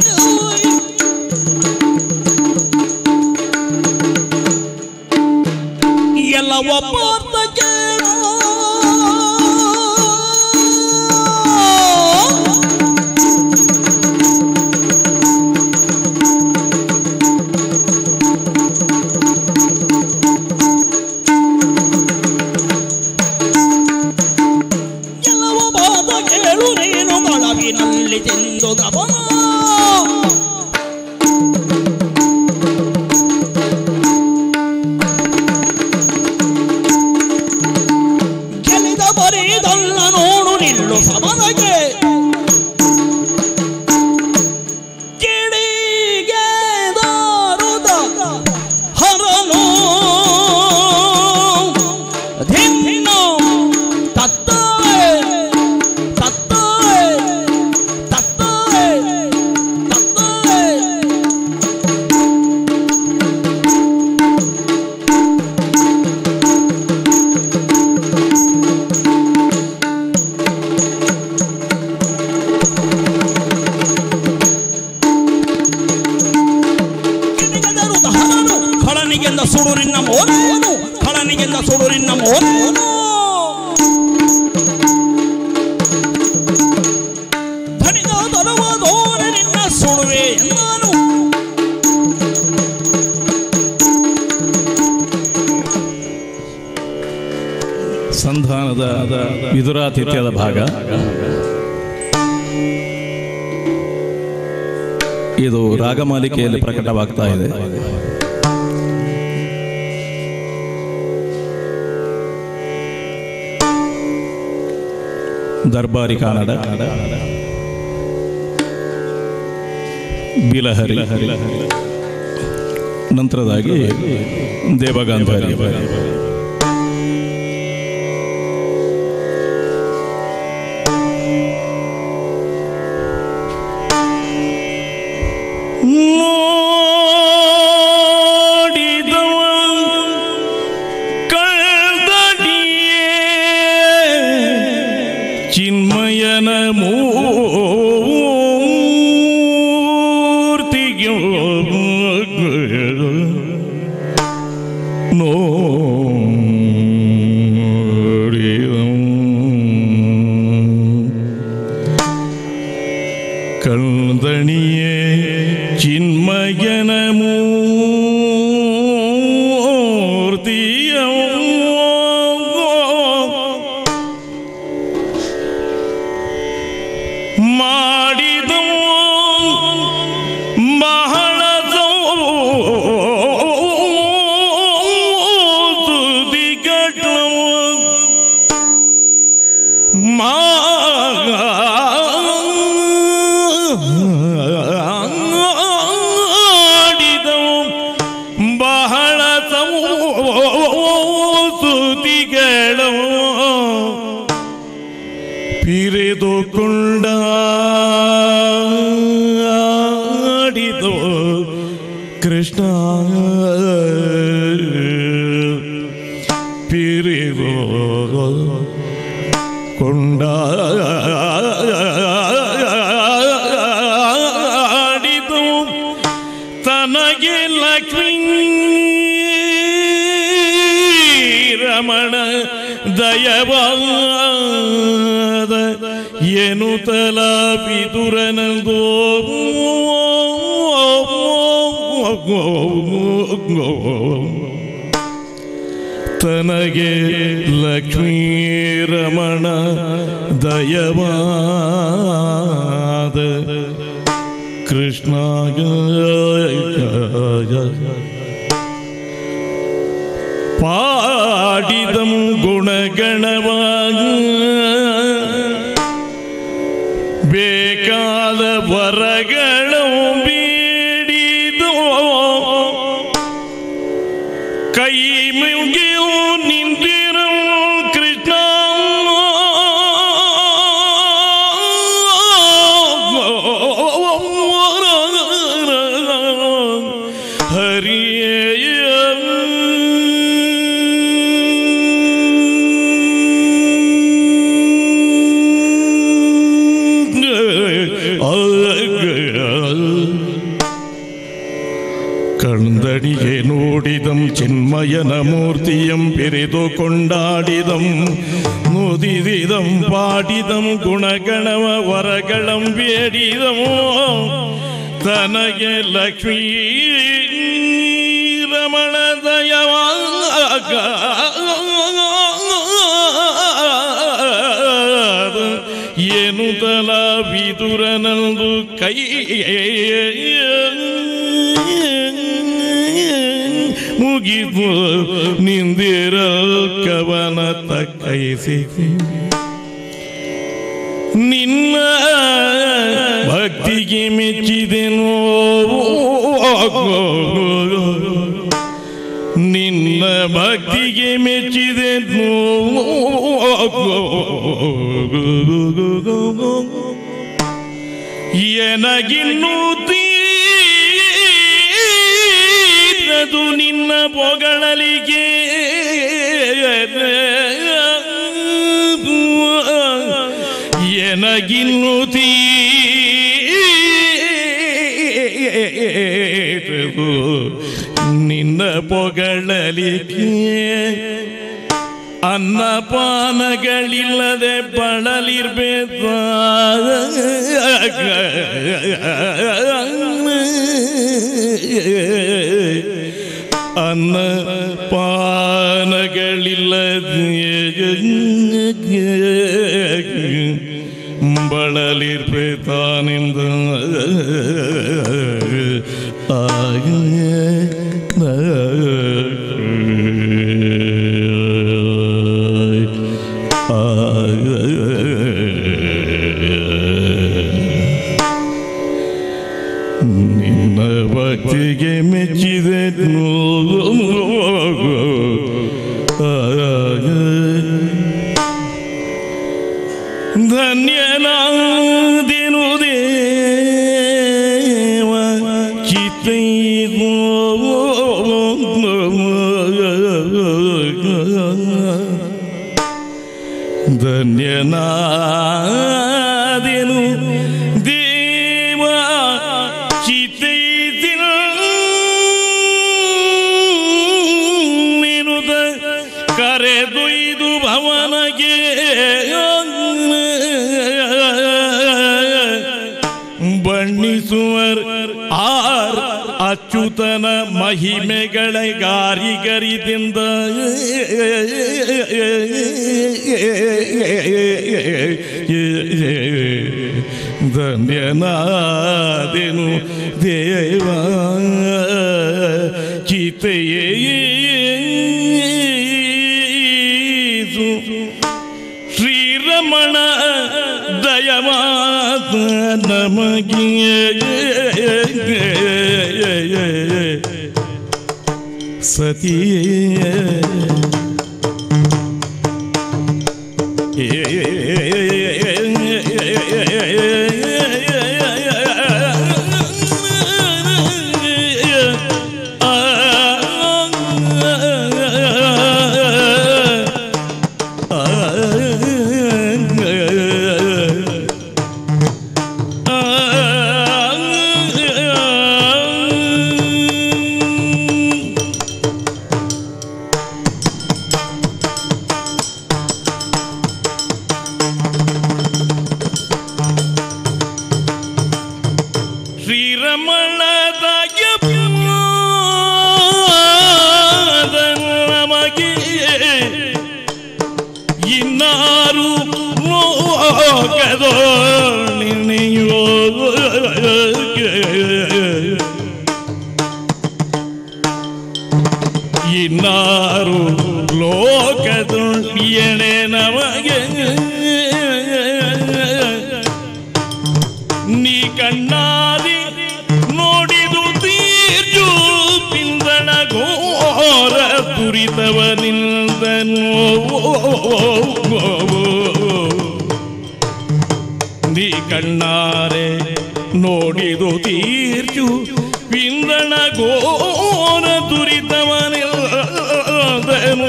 ಎಲ್ಲ ಒಬ್ಬ ಕೇಳೋ ಎಲ್ಲವ ಬಾದ ಕೇಳು ನೀನು ಬಳವಿನಲ್ಲಿ ತಿಂದು ಗಮನ ಗೆಲಿದ ಬರೀದಲ್ಲ ನೋಡು ನಿಲ್ಲು ಸಮನಗೆ ಕಿಡಿಗೆ ದಾರುದ ಹರನು ಸುಡು ನಿನ್ನ ಮೋನು ಖಳನಿಗೆಂದ ಸುಡು ನಿನ್ನ ಮೋನು ಧನಿದ ತರವಾದೋರೆ ನಿನ್ನ ಸುಡುವೆ ನಾನು ಸಂಧಾನದ ವಿದುರಾತಿಥ್ಯದ ಭಾಗ ಇದು ರಾಗಮಾಲಿಕೆಯಲ್ಲಿ ಪ್ರಕಟವಾಗ್ತಾ ಇದೆ ದರ್ಬಾರಿ ಕನ್ನಡ ಬಿಲಹರಿ ನಂತರದಾಗಿ ದೇವಗಾಂಧಾರಿ ನೋಡಿದವ ಕಳ್ದಡಿಯೇ ಚಿನ್ಮಯನ ಮೂರ್ತಿಗೆ ನೋಡಿದವ ಕಳ್ದಣಿಯೇ ಚಿನ್ಮಯನ ಮೂರ್ತಿಯ ಮಾಡಿದ ಬಹಳ ಮಾಡಿದವು ಬಹಳ ತುದಿಗಳು ಪಿರಿದುಕೊಂಡ ಆಡಿದವು ಕೃಷ್ಣ ಪಿರಿದು ಕೊಂಡಾಡಿದು ತನಗೆ ಲಕ್ಷ್ಮೀ ರಮಣ ದಯವಾದ ಏನು ತಲ ಪಿತುರನಂದೋ ತನಗೆ ಲಕ್ಷ್ಮೀ ರಮಣ ದಯವಾದ ಕೃಷ್ಣ ಪಾಡಿದಂ ಗುಣಗಣವಾಗ ಬೇಕಾದ ವರಗಳು ಬೇಡಿದೋ ಕೈ ಮುಗಿಯು ನಿಂತಿರು ಕೃಷ್ಣ ಹರಿಯ ಕಣ್ದಡಿಗೆ ನೋಡಿದಂ ಚಿನ್ಮಯನ ಮೂರ್ತಿಯಂ ಪಿರಿದು ಕೊಂಡಾಡಿದಂ ನುದಿದಿದಂ ಪಾಡಿದಂ ಗುಣಗಣವ ವರಗಳಂ ಬೇಡಿದಂ ತನಗೆ ಲಕ್ಷ್ಮೀ ರಮಣ ದಯವಾಗ ಏನು ತಲ ವಿದುರನಂದು ಕೈ ಮುಗಿದು ನಿಂದಿರ ಕವನ ತಕ್ಕೈಸಿ ನಿನ್ನ ಭಕ್ತಿಗೆ ಮೆಚ್ಚಿದೆನೋ ನಿನ್ನ ಭಕ್ತಿಗೆ ಮೆಚ್ಚಿದೆನೋ ಎನಗಿನ್ನೂ ತೀರದು ನಿನ್ನ ಪೊಗಳಲಿಗೆ ಎನಗಿನ್ನೂ ತೀರದು ನಿನ್ನ ಪೊಗಳಲಿಕ್ಕೆ ಅನ್ನಪಾನಗಳಿಲ್ಲದೆ ಬಳಲಿರ್ಬೇಕ ಅನ್ನ ಪಾನಗಳಿಲ್ಲದೆ ಬಳಲಿರ್ಬೇತಾನಿಂದ ಆಗ ನಿನ್ನ ಭಕ್ತಿಗೆ ಮೆಚ್ಚಿದೆ ಧನ್ಯನಾದಿನು ದೇವ ಚಿತ್ತೈದು ಧನ್ಯನಾದಿನು ದೇವ ಚಿತ್ತೈದಿನ ನಿನುದ ಕರೆದೊಯ್ದು ಭವನಗೆ ಬಣ್ಣಿಸುವರ್ ಆರ್ ಅಚ್ಯುತನ ಮಹಿಮೆಗಳ ಗಾರಿಗರಿದಿಂದ ಧನ್ಯನಾದೆನು ದೇವ ಚಿತೆಯೇಸು ಶ್ರೀರಮಣ ದಯವಾದ ನಮಗೆ ಸತಿಯೇ ಶ್ರೀರಮಣದಾಯ ನಮಗೆ ಇನ್ನಾರು ಲೋಕದೋ ನಿನೆಯೋ ಇನ್ನಾರು ಲೋಕದೊಂದಿಯಣೆ ನಮಗೆ ನೀ ಕಣ್ಣಾದಿ ನೋಡಿದು ತೀರ್ಜು ಪಿಂದಣ ಘೋರ ದುರಿತವನಿಂದನು ನೀ ಕಣ್ಣಾರೆ ನೋಡಿದು ತೀರ್ಜು ಪಿಂದಣ ಘೋರ ದುರಿತವನಿಲ್ಲದನು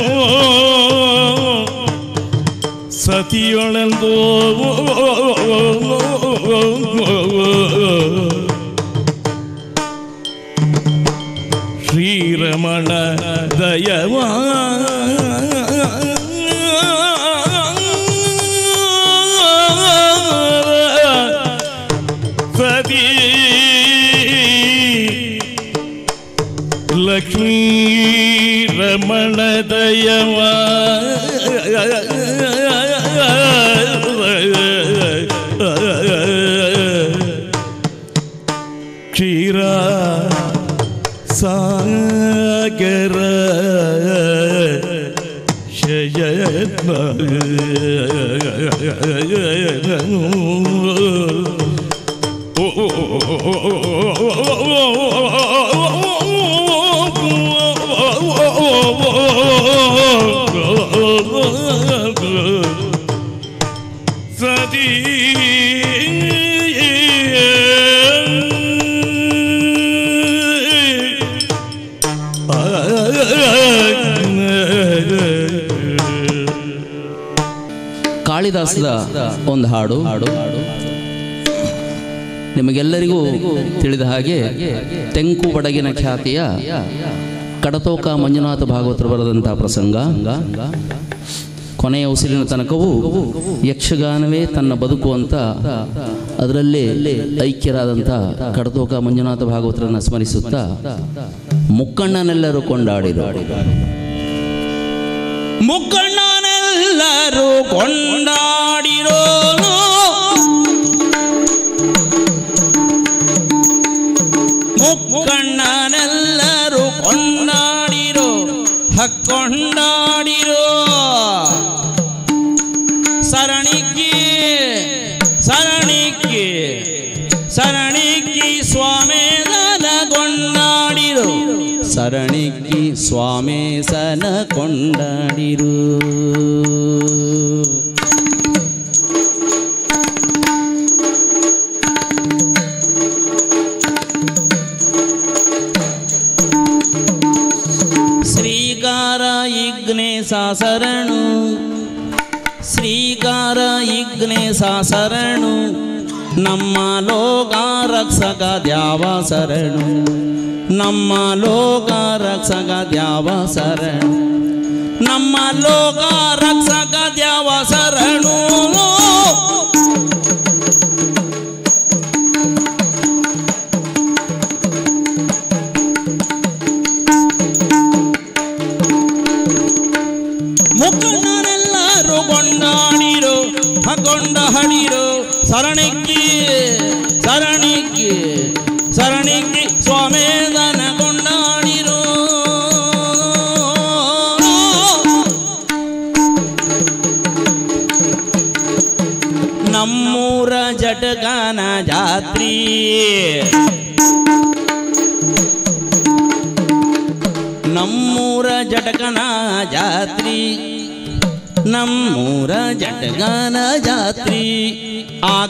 ಸತಿಯೊಳೆಂದು ಶ್ರೀರಮಣ ದಯವಾ ಸತಿ ಲಕ್ಷ್ಮೀ ರಮಣ ದಯವಾ ಕ್ಷೀರ ಸಾಗರ ಶಯನ ಸದಿ ಕಾಳಿದಾಸದ ಒಂದು ಹಾಡು ಹಾಡು ನಿಮಗೆಲ್ಲರಿಗೂ ತಿಳಿದ ಹಾಗೆ ತೆಂಕು ಬಡಗಿನ ಖ್ಯಾತಿಯ ಕಡತೋಕ ಮಂಜುನಾಥ ಭಾಗವತರು ಬರೆದಂತಹ ಪ್ರಸಂಗ ಕೊನೆಯ ಉಸಿರಿನ ತನಕವೂ ಯಕ್ಷಗಾನವೇ ತನ್ನ ಬದುಕು ಅಂತ ಅದರಲ್ಲೇ ಐಕ್ಯರಾದಂಥ ಕಡತೋಕ ಮಂಜುನಾಥ ಭಾಗವತರನ್ನು ಸ್ಮರಿಸುತ್ತಾ ಮುಕ್ಕಣ್ಣನೆಲ್ಲರೂ ಕೊಂಡಾಡಿದರು ಮುಕ್ಕಣ್ಣನೆಲ್ಲರೂ ಕೊಂಡಾಡಿರೋ ಮುಕ್ಕಣ್ಣನೆಲ್ಲರೂ ಕೊಂಡಾಡಿರೋ ಹಕ್ಕೊಂಡಾಡಿರೋ ಸರಣಿಕ್ಕಿ ಸರಣಿಕ್ಕಿ ಸರಣಿಕ್ಕಿ ಸ್ವಾಮೇದನ ಕೊಂಡಾಡಿರೋ ಸರಣಿಕ್ಕಿ ಸ್ವಾಮೇಸನ ಕೊಂಡಾಡಿರು ಶ್ರೀಕಾರ ಇಗ್ನೇಶ ಶರಣು ಶ್ರೀಕಾರ ಇಗ್ನೇಶ ಶರಣು ನಮ್ಮ ಲೋಕ ರಕ್ಷಕ ದ್ಯಾವ ಶರಣು ನಮ್ಮ ಲೋಕ ರಕ್ಷಕ ದ್ಯಾವ ಶರಣು ನಮ್ಮ ಲೋಕ ರಕ್ಷಕ ದ್ಯಾವ ಶರಣು ಮುಖಂಡರೆಲ್ಲರೂ ಕೊಂಡಾಡಿರೋ ಹಗೊಂಡ ಹಡಿರೋ ಸರಣಿಕ್ಕಿ ಸರಣಿಕ್ಕಿ ಸರಣಿಕ್ಕಿ ಸ್ವಾಮೇದನ ಕೊಂಡಾಡಿರೋ ನಮ್ಮೂರ ಜಟಗಾನ ಜಾತ್ರಿ ನಮ್ಮೂರ ಜಟಕನ ಜಾತ್ರಿ ನಮ್ಮೂರ ಜಟಗನ ಜಾತ್ರಿ ಆಗ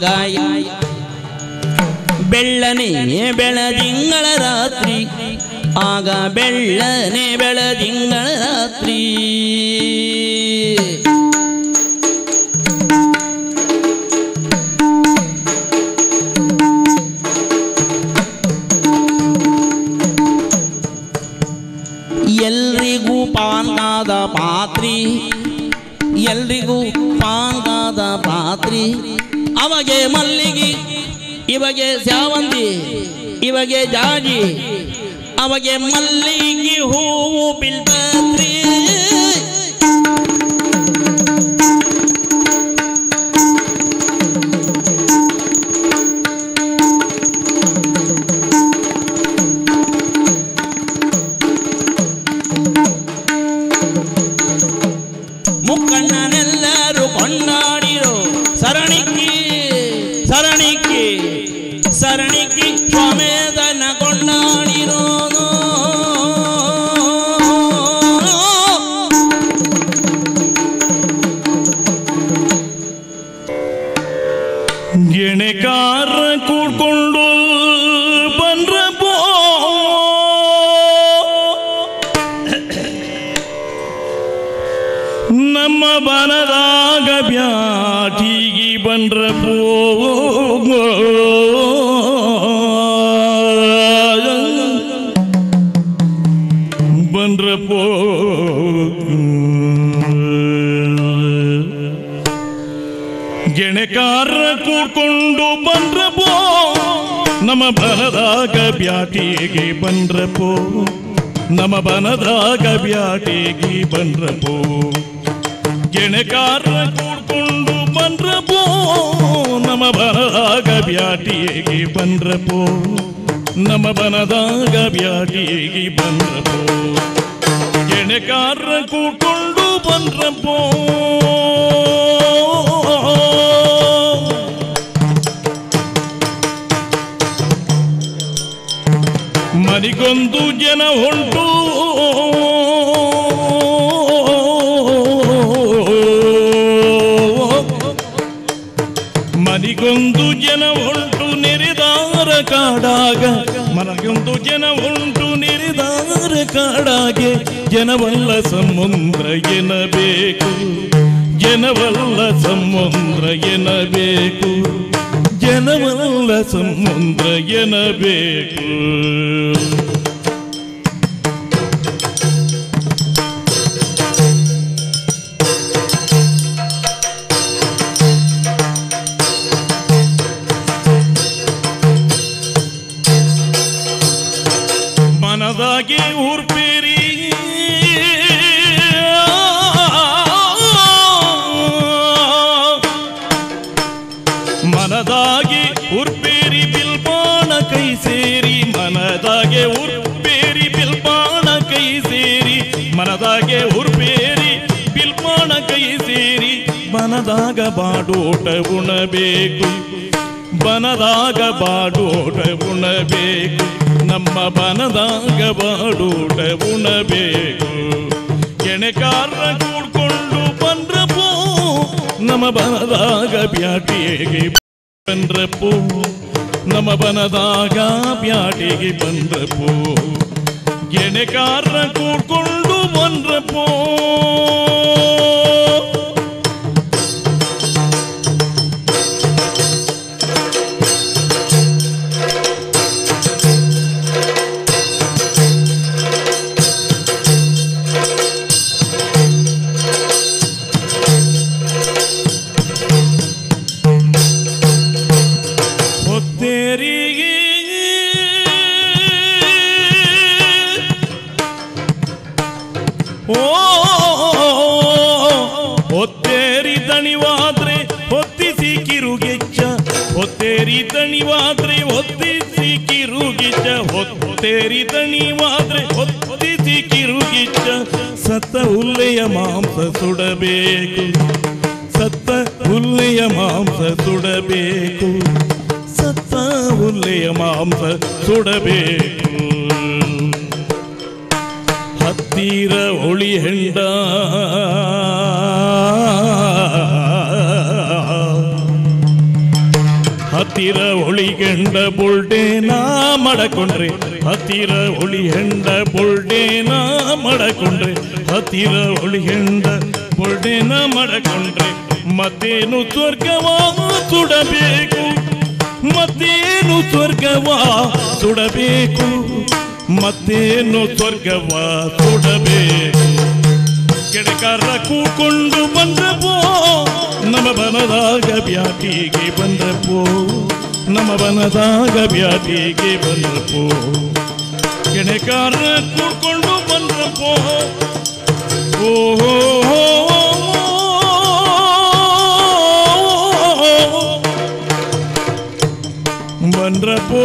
ಬೆಳ್ಳನೆ ಬೆಳದಿಂಗಳ ರಾತ್ರಿ ಆಗ ಬೆಳ್ಳನೆ ಬೆಳದಿಂಗಳ ರಾತ್ರಿ ಎಲ್ರಿಗೂ ಪಾನ್ಗಾದ ಪಾತ್ರಿ ಎಲ್ರಿಗೂ ಪಾನ್ಗಾದ ಪಾತ್ರಿ ಅವಗೆ ಮಲ್ಲಿಗೆ ಇವಗೆ ಸ್ಯಾವಂತಿ ಇವಗೆ ಜಾಜಿ ಅವಗೆ ಮಲ್ಲಿಗೆ ಹೂವು ಬಿಲ್ಪತ್ರಿ ಮುಕ್ಕಣ್ಣನೆಲ್ಲರೂ ಕೊಂಡಾಡಿರೋ ಸರಣಿಕ್ಕಿ ಸರಣಿಕ್ಕಿ ಸರಣಿಕ್ಕಿ ಸ್ವಾಮೇದನ ಕೊಂಡಾಡಿರೋನು ಗೆಣೆಕಾರ ಕೂಡ್ಕೊಂಡು ಬಂದ್ರಪ್ಪೋ ನಮ್ಮ ಬನದಾಗ ಬ್ಯಾಟಿಗಿ ಬಂದ್ರಪ್ಪೋ ಬಂದ್ರಪ್ಪೋ ಗೆಣೆಕಾರ ಕೂಡ್ಕೊಂಡು ಬಂದ್ರಪೋ ನಮ್ಮ ಬನದಾಗ ಬ್ಯಾಟಿಗೆ ಬಂದ್ರಪೋ ನಮ್ಮ ಬನದಾಗ ಬ್ಯಾಟಿಗೆ ಬಂದ್ರಪೋ ಗೆಣೆಕಾರ ಕೂಡ್ಕೊಂಡು ಬಂದ್ರಪೋ ನಮ್ಮ ಬನದಾಗ ಬ್ಯಾಟಿಗೆ ಬಂದ್ರಪೋ ನಮ್ಮ ಬನದಾಗ ಬ್ಯಾಟಿಗೆ ಬಂದ್ರಪೋ ಗೆಣೆಕಾರ ಕೂಡ್ಕೊಂಡು ಬಂದ್ರಪೋ ಮನಿಗೊಂದು ಜನ ಹೊಂಟು ಮನಿಗೊಂದು ಜನ ಹೊಂಟು ನೆರೆದಾರ ಕಾಡಾಗ ಮನಗೊಂದು ಜನ ಹೊಂಟು ನೆರೆದಾರ ಕಾಡಾಗೆ ಜನವಲ್ಲ ಸಮುದ್ರ ಎನ್ನಬೇಕು ಜನವಲ್ಲ ಸಮುದ್ರ ಎನ್ನಬೇಕು ಜನವಲ್ಲ ಸಮುದ್ರ ಎನಬೇಕು ಮನದಾಗೆ ಊರ್ಪೇರಿ ಮನದಾಗೆ ಉರ್ಪೇರಿ ಬಿಲ್ಬಾಣ ಕೈ ಸೇರಿ ಮನದಾಗೆ ಉರ್ಪೇರಿ ಬಿಲ್ಬಾಣ ಕೈ ಸೇರಿ ಮನದಾಗೆ ಉರ್ಪೇರಿ ಬಿಲ್ಬಾಣ ಕೈ ಸೇರಿ ಮನದಾಗ ಬಾಡೋಟ ಉಣಬೇಕು ಬನದಾಗ ಬಾಡೋಟ ಉಣಬೇಕು ನಮ್ಮ ಬನದಾಗ ಬಾಡೋಟ ಉಣಬೇಕು ಕೆಣೆಕಾರ ಕೂಡ್ಕೊಂಡು ಬಂದ್ರಪ್ಪೋ ನಮ್ಮ ಬನದಾಗ ಬ್ಯಾಟಿಗೆ ಬಂದ್ರಪ್ಪೋ ನಮ್ಮ ಬನದಾಗ ಬ್ಯಾಟಿಗೆ ಬಂದ್ರಪ್ಪೋ ಗೆಣೆಕಾರ ಕೂಡ್ಕೊಂಡು ಬಂದ್ರಪ್ಪೋ ಹೊತ್ತೇರಿಗೆ ಓ ಹೊತ್ತೇರಿ ದಣಿವಾದ್ರೆ ಹೊತ್ತಿಸಿ ಕಿರುಗೆಚ್ಚ ಹೊತ್ತೇರಿ ದಣಿವಾದ್ರೆ ಹೊತ್ತಿಸಿ ಕಿರುಗಿಚ್ಚ ಹೊತ್ತೇರಿ ದಣಿವಾದ್ರೆ ಹೊತ್ತಿಸಿ ಕಿರುಗಿಚ್ಚ ಸತ್ತ ಹುಲ್ಲೆಯ ಮಾಂಸ ಸುಡಬೇಕು ಸತ್ತ ಹುಲ್ಲೆಯ ಮಾಂಸ ಸುಡಬೇಕು ಸತ್ತ ಹುಲ್ಲೆಯ ಮಾಂಸ ಸುಡಬೇಕು ಹತ್ತಿರ ಒಳಿ ಹೆಂಡ ಹತ್ತಿರ ಒಳಿ ಗಂಡ ಬುಲ್ಡೇನ ಮಡಕೊಂಡ್ರೆ ಹತ್ತಿರ ಒಳಿ ಹೆಂಡ ಬುಲ್ಡೇನ ಮಡಕೊಂಡ್ರೆ ಹತ್ತಿರ ಒಳಿ ಹೆಂಡ ಬುಲ್ಡೇನ ಮಡಕೊಂಡ್ರೆ ಮತ್ತೇನು ಸ್ವರ್ಗವಾ ಸುಡಬೇಕು ಮತ್ತೇನು ಸ್ವರ್ಗವಾ ಸುಡಬೇಕು ಮತ್ತೇನು ಸ್ವರ್ಗವಾ ಸುಡಬೇಕು ಕೆಡಕಾರ ಕೂಕೊಂಡು ಬಂದಪೋ ನಮ್ಮ ಬನದಾಗ ಬ್ಯಾಟಿಗೆ ಬಂದಪೋ ನಮ್ಮ ಬನದಾಗ ಬ್ಯಾಟಿಗೆ ಬಂದಪೋ ಕೆಣಕಾರ ಕೂಡ್ಕೊಂಡು ಬಂದಪೋ ಓಹೋ ಬಂದ್ರಪೋ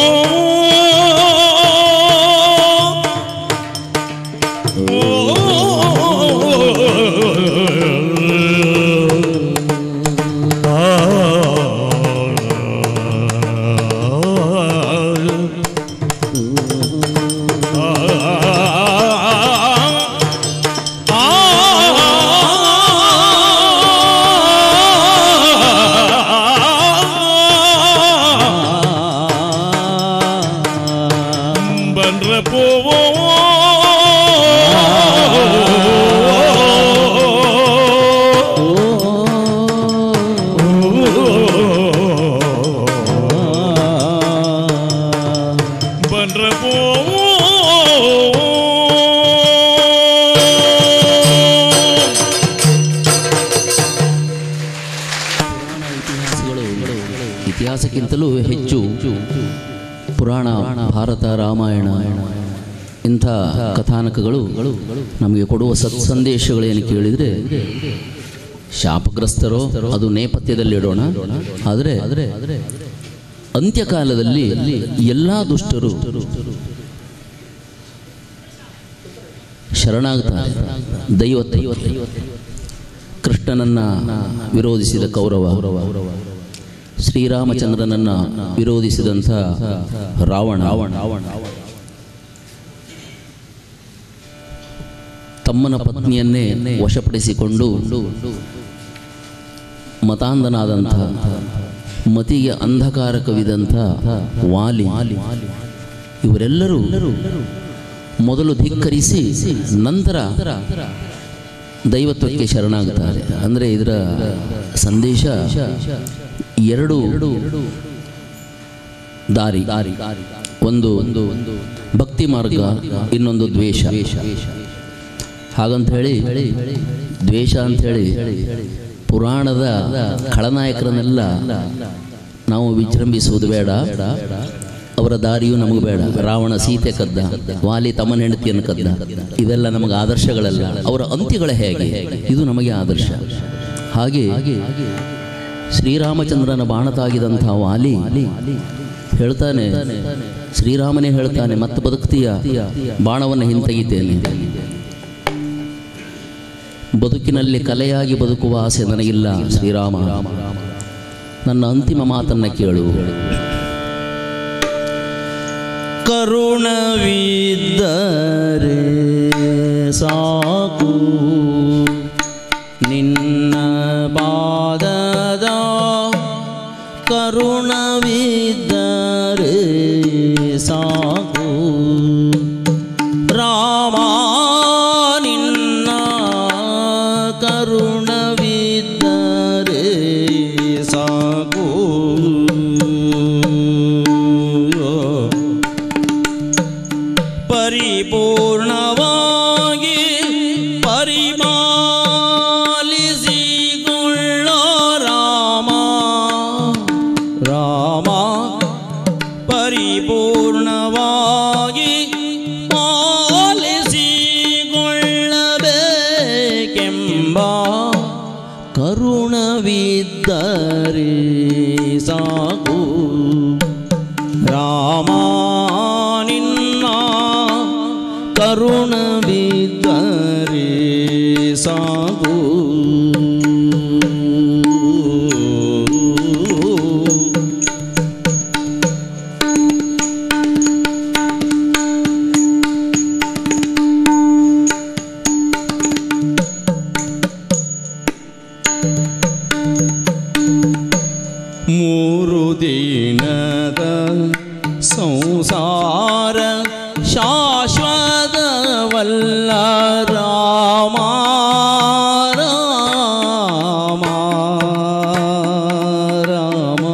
ಬಂದ್ರ ಪೋವೋ ಬಂದ್ರ ಪೋವೋ ಇತಿಹಾಸಗಳು ಇತಿಹಾಸಕ್ಕಿಂತಲೂ ಹೆಚ್ಚು ಪುರಾಣ ಭಾರತ ರಾಮಾಯಣ ಇಂಥ ಕಥಾನಕಗಳು ನಮಗೆ ಕೊಡುವ ಸತ್ ಸಂದೇಶಗಳೇನು ಕೇಳಿದರೆ ಶಾಪಗ್ರಸ್ತರೋ ಅದು ನೇಪಥ್ಯದಲ್ಲಿಡೋಣ ಆದರೆ ಅಂತ್ಯಕಾಲದಲ್ಲಿ ಎಲ್ಲ ದುಷ್ಟರು ಶರಣಾಗ್ತಾರೆ ದೈವ ಕೃಷ್ಣನನ್ನ ವಿರೋಧಿಸಿದ ಕೌರವ ಶ್ರೀರಾಮಚಂದ್ರನನ್ನ ವಿರೋಧಿಸಿದಂಥ ರಾವಣ ತಮ್ಮನ ಪತ್ನಿಯನ್ನೇ ವಶಪಡಿಸಿಕೊಂಡು ಮತಾಂಧನಾದಂಥ ಮತಿಗೆ ಅಂಧಕಾರಕವಿದಂಥ ವಾಲಿ ಇವರೆಲ್ಲರೂ ಮೊದಲು ಧಿಕ್ಕರಿಸಿ ನಂತರ ದೈವತ್ವಕ್ಕೆ ಶರಣಾಗುತ್ತಾರೆ ಅಂದರೆ ಇದರ ಸಂದೇಶ ಎರಡು ದಾರಿ ದಾರಿ ಒಂದು ಒಂದು ಭಕ್ತಿ ಮಾರ್ಗ ಇನ್ನೊಂದು ದ್ವೇಷ ಹಾಗಂತ ಹೇಳಿ ದ್ವೇಷ ಅಂತ ಹೇಳಿ ಪುರಾಣದ ಖಳನಾಯಕರನ್ನೆಲ್ಲ ನಾವು ವಿಜೃಂಭಿಸುವುದು ಬೇಡ ಅವರ ದಾರಿಯೂ ನಮಗೆ ಬೇಡ ರಾವಣ ಸೀತೆ ಕದ್ದ ವಾಲಿ ತಮ್ಮನ ಹೆಂಡತಿಯನ್ನು ಕದ್ದ ಇವೆಲ್ಲ ನಮಗೆ ಆದರ್ಶಗಳಲ್ಲ ಅವರ ಅಂತ್ಯಗಳ ಹೇಗೆ ಇದು ನಮಗೆ ಆದರ್ಶ ಹಾಗೆ ಶ್ರೀರಾಮಚಂದ್ರನ ಬಾಣ ತಾಗಿದಂಥ ವಾಲಿ ಹೇಳ್ತಾನೆ ಶ್ರೀರಾಮನೇ ಹೇಳ್ತಾನೆ ಮತ್ತೆ ಬದುಕ್ತೀಯ ಬಾಣವನ್ನು ಹಿಂತೆಗಿತೇನೆ ಬದುಕಿನಲ್ಲಿ ಕಲೆಯಾಗಿ ಬದುಕುವ ಆಸೆ ನನಗಿಲ್ಲ ಶ್ರೀರಾಮ ನನ್ನ ಅಂತಿಮ ಮಾತನ್ನ ಕೇಳು ಕರುಣವಿದ್ದರೆ ಸಾಕು ನಿನ್ನ ಪಾದದ ಕರುಣವಿದ್ದರೆ ಸಾಕು ರಾಮ ನಿನ್ನ ಕರುಣವಿದ್ದರೆ ಸಾಕು ಪರಿಪೂರ್ಣವಾಗಿ ಪರಿಮಾಲಿಸಿಕೊಳ್ಳೋ ರಾಮ ರಾಮ ಪರಿಪೂರ್ಣವಾಗಿ ಪಾಲಿಸಿಕೊಳ್ಳಬೇಕೆಂಬ ಕರುಣವಿದ್ದರೆ ಸಾಕು ರಾಮ ನಿನ್ನ ಕರುಣವಿದ್ದರೆ ಸಾಕು ಮೂರು ದಿನದ ಸಂಸಾರ ಶಾಶ್ವತವಲ್ಲ ರಾಮ ರಾಮ ರಾಮ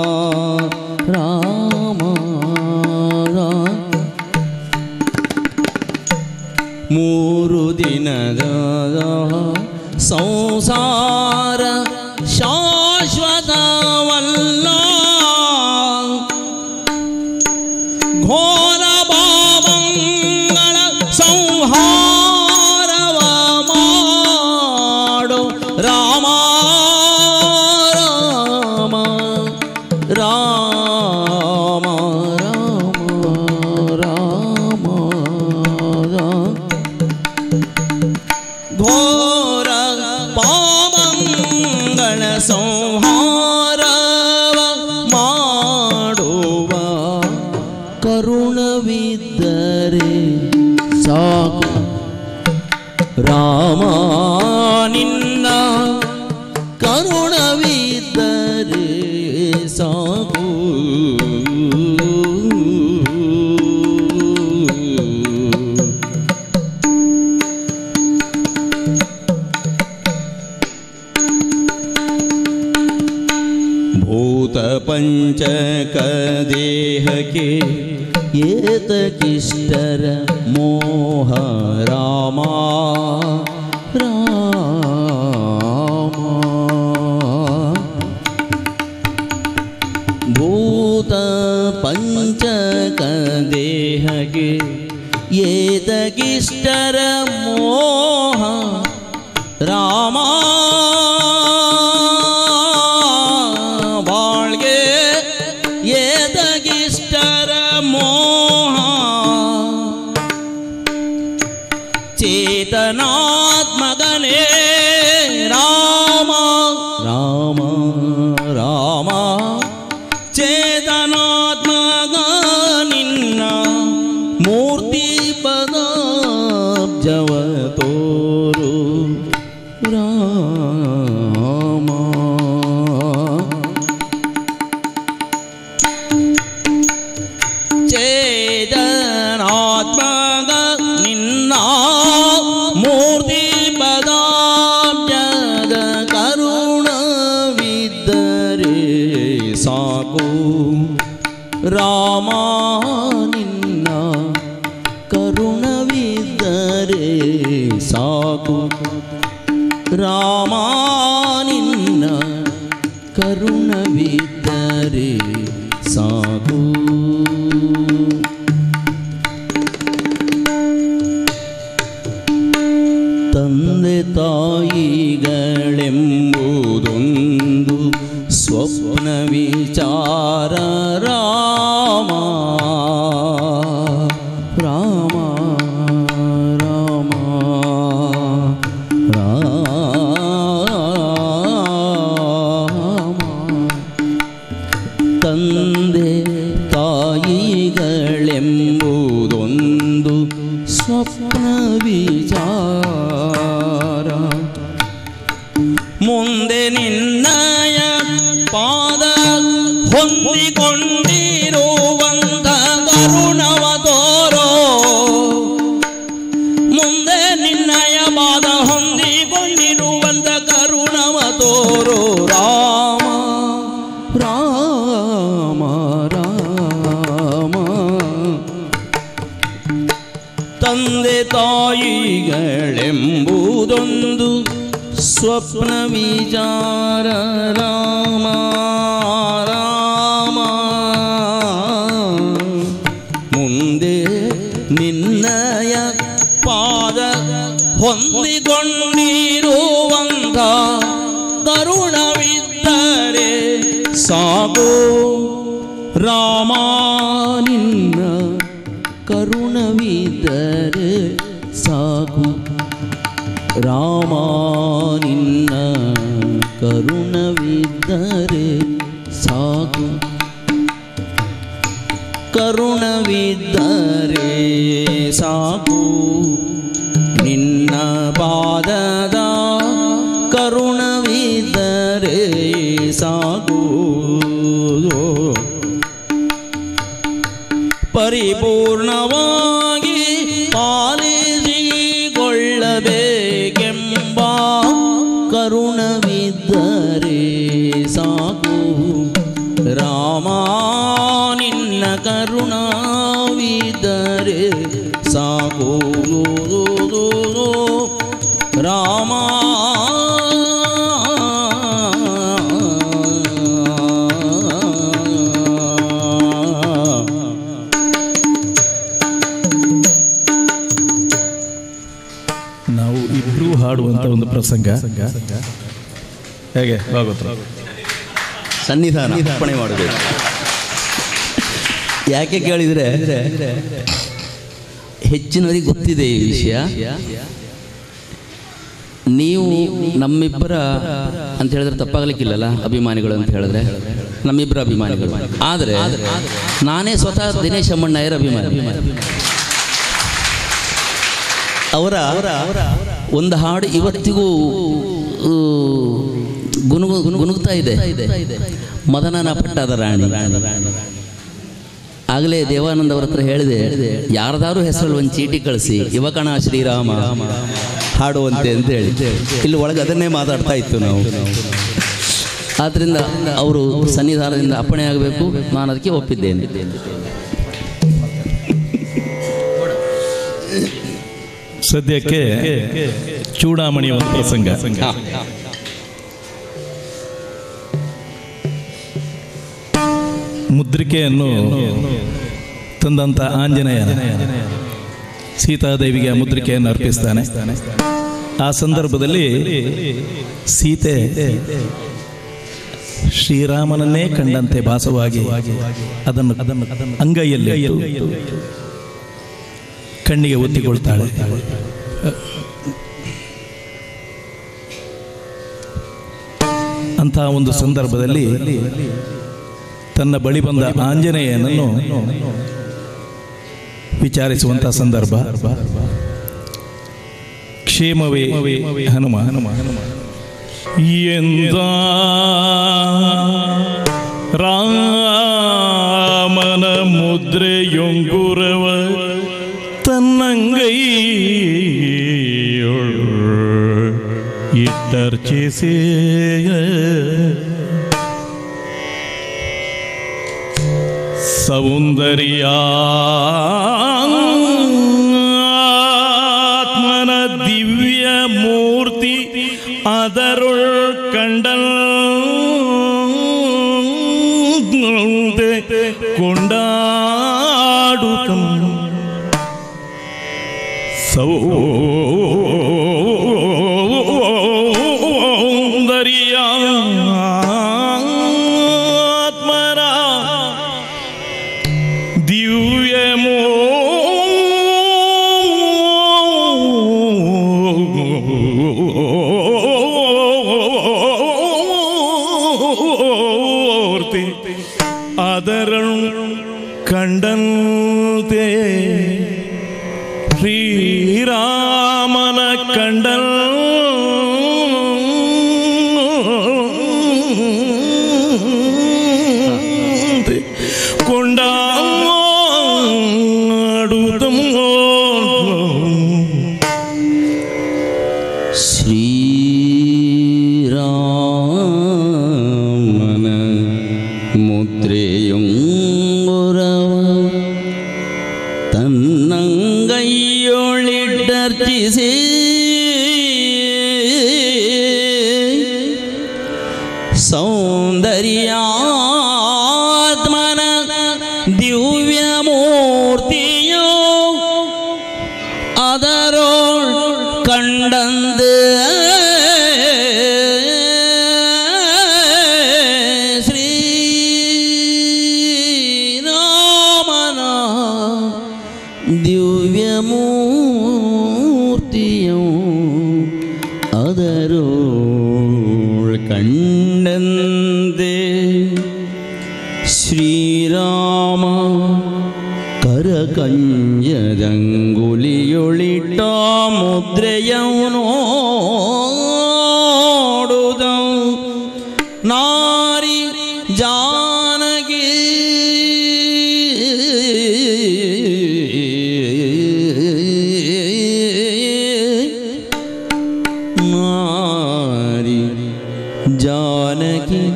ರಾಮ ರಾಮ ಮೂರು ದಿನದ ಸಂಸಾರ ಶಾಶ್ವತವಲ್ಲ ಘೋರ ಬಾಬಂಗಳ ಸಂಹಾರವ ಮಾಡು ರಾಮ ರಾಮ ರಾಮ ರಾಮ ರಾಮ ರಾಮ ಘೋರ ಪಾವಂಗಳ ಸಂಹಾರವ ಮಾಡುವ ಕರುಣವಿದ್ದರೆ ಸಾಕು ರಾಮ ನಿನ್ನ ಕರುಣವಿದ್ದರೆ ಸಾಕು ಭೂತ ಪಂಚಕ ದೇಹಕ್ಕೆ ಏತಕಿಷ್ಟರ ಮೋಹ ರಾಮ ರಾಮ ಭೂತ ಪಂಚಕ ದೇಹಗೆ ಏತಗಿಷ್ಟರ ಮೋಹ ರಾಮ ಬಾಳ್ಗೆ ಏತಗಿಷ್ಟರ ಮೋಹ ಚೇತನಾತ್ಮಗನೇ ರಾಮ ರಾಮ ರಾಮ ಚೇತನಾತ್ಮಗ ನಿನ್ನ ಮೂರ್ತಿ ಪದಾಬ್ಜವ ತೋರು ರಾಮ ಚೇತನಾತ್ಮಗ ನಿನ್ನ ಮೂ ನಿನ್ನ ಕರುಣವಿದ್ದರೆ ಸಾಕು ರಾಮ ನಿನ್ನ ಕರುಣವಿದ್ದರೆ ಸಾಕು ತಂದೆ ತಾಯಿಗಳೆಂಬುದೊಂದು ಸ್ವಪ್ನ ವಿಚಾರ ರಾಮ ರಾಮ ರಾಮ ರಾಮ ತಂದೆ ತಾಯಿಗಳೆಂಬುದೊಂದು ಸ್ವಪ್ನ ವಿಚಾರ ಮುಂದೆ ನಿನ್ನಯ ಪಾದ ಹೊಂದಿಕೊಂಡಿರುವಂತ ಕರುಣವ ತೋರೋ ಮುಂದೆ ನಿನ್ನಯ ಪಾದ ಹೊಂದಿಕೊಂಡಿರುವಂತ ಕರುಣವ ತೋರೋ ರಾಮ ರಾಮ ರಾಮ ತಂದೆ ತಾಯಿಗಳೆಂಬುದೊಂದು ಸ್ವಪ್ನ ವಿಚಾರ ರಾಮ ರಾಮ ಮುಂದೆ ನಿನ್ನಯ ಪಾದ ಹೊಂದಿಕೊಂಡಿರುವಂತ ಕರುಣವಿದ್ದರೆ ಸಾಗೋ ರಾಮ ನಿನ್ನ ಕರುಣವಿದ್ದರೆ ಸಾಕು ರಾಮ ನಿನ್ನ ಕರುಣವಿದ್ದರೆ ಸಾಕು ಕರುಣವಿದ್ದರೆ ಸಾಕು ನಿನ್ನ ಪಾದದ ಕರುಣವಿದ್ದರೆ ಸಾಕು ಪರಿಪೂರ್ಣವಾಗಿ ಪಾಲಿಸಿಕೊಳ್ಳಬೇಕೆಂಬ ಕರುಣವಿದ್ದರೆ ಸಾಕು ರಾಮ ನಿನ್ನ ಕರುಣವಿದ್ದರೆ ಸಾಕು ರಾಮ ನಾವು ಇಬ್ರು ಹಾಡುವಂತ ಒಂದು ಪ್ರಸಂಗ ಹೇಗೆ ಭಾಗವತ ಸನ್ನಿಧಾನ ಅರ್ಪಣೆ ಮಾಡಬೇಕು ಯಾಕೆ ಕೇಳಿದರೆ ಹೆಚ್ಚಿನವರಿಗೆ ಗೊತ್ತಿದೆ ಈ ವಿಷಯ ನೀವು ನಮ್ಮಿಬ್ಬರ ಅಂತ ಹೇಳಿದ್ರೆ ತಪ್ಪಾಗ್ಲಿಕ್ಕಿಲ್ಲಲ್ಲ ಅಭಿಮಾನಿಗಳು ಅಂತ ಹೇಳಿದ್ರೆ ನಮ್ಮಿಬ್ಬರ ಅಭಿಮಾನಿಗಳು ಆದರೆ ನಾನೇ ಸ್ವತಃ ದಿನೇಶ್ ಅಮ್ಮಣ್ಣಯ್ಯರ ಅಭಿಮಾನಿ ಅವರ ಒಂದು ಹಾಡು ಇವತ್ತಿಗೂ ಆ, ಗುನುಗು ಗುನುಗ್ತಾ ಇದೆ ಮದನನ ಪಟ್ಟದ ರಾಣಿ ಆಗಲೇ ದೇವಾನಂದ ಅವರ ಹತ್ರ ಹೇಳಿದೆ ಯಾರ್ದಾರು ಹೆಸರಲ್ಲಿ ಒಂದು ಚೀಟಿ ಕಳಿಸಿ ಯುವಕಣ ಶ್ರೀರಾಮ ಹಾಡುವಂತೆ ಅಂತ ಹೇಳಿ ಇಲ್ಲಿ ಒಳಗೆ ಅದನ್ನೇ ಮಾತಾಡ್ತಾ ಇತ್ತು ನಾವು ಆದ್ರಿಂದ ಅವರು ಸನ್ನಿಧಾನದಿಂದ ಅಪ್ಪಣೆ ಆಗಬೇಕು ನಾನು ಅದಕ್ಕೆ ಒಪ್ಪಿದ್ದೇನೆ ಸದ್ಯಕ್ಕೆ ಚೂಡಾಮಣಿ ಒಂದು ಪ್ರಸಂಗ ಮುದ್ರಿಕೆಯನ್ನು ತಂದಂತ ಆಂಜನೇಯನ ಸೀತಾದೇವಿಗೆ ಆ ಮುದ್ರಿಕೆಯನ್ನು ಅರ್ಪಿಸ್ತಾನೆ ಆ ಸಂದರ್ಭದಲ್ಲಿ ಸೀತೆ ಶ್ರೀರಾಮನನ್ನೇ ಕಂಡಂತೆ ಭಾಸವಾಗಿ ಅದನ್ನು ಅದನ್ನು ಅಂಗೈಯಲ್ಲಿ ಇಟ್ಟು ಕಣ್ಣಿಗೆ ಒತ್ತಿಕೊಳ್ತಾಳೆ ಅಂತಹ ಒಂದು ಸಂದರ್ಭದಲ್ಲಿ ತನ್ನ ಬಳಿ ಬಂದ ಆಂಜನೇಯನನ್ನು ವಿಚಾರಿಸುವಂತಹ ಸಂದರ್ಭ ಕ್ಷೇಮವೇ ಹನುಮ ಹನುಮ ಎಂದ ರಾಮನ ಮುದ್ರೆಯೊಂಗುರವ ತನ್ನಂಗೈ ಇಟ್ಟರ್ಚಿಸೇ ಸೌಂದರ್ಯಾತ್ಮನ ದಿವ್ಯ ಮೂರ್ತಿ ಅದರೊಳ್ ಕಂಡಲ್ ಕೊಂಡಾಡುತ್ತ ಸೌಂದರ್ಯಾತ್ಮರ ದಿವ್ಯ ಮೂರ್ತಿ ಅದರ ಕಂಡಂತೆ ಶ್ರೀರಾಮನ ಕಂಡಲ್ ಕೊಂಡಾಡುತ್ತ ಶ್ರೀರಾಮನ ಮುದ್ರೆಯುಂಗುರವ ತನ್ನಂಗೈಯೊಳಿಡ್ಡರ್ಚಿಸಿ ಸೌಂದರ್ಯಾತ್ಮನ ದಿವ್ಯ ಮೂರ್ತಿಯೋ ಅದರೋಳ್ ಕಂಡಂದು ಶ್ರೀರಾಮನ ದಿವ್ಯ ಮೂರ್ತಿಯೋ ಅದರೋಳ್ ಕಂಡಂದೆ ಶ್ರೀರಾಮ ಕರಕಂಜದಂಗುಲಿಯೊಳಿಟ್ಟ ಮುದ್ರೆಯವನು ನಾರಿ ಜಾನಗಿ ನಾರಿ ಜಾನಕಿ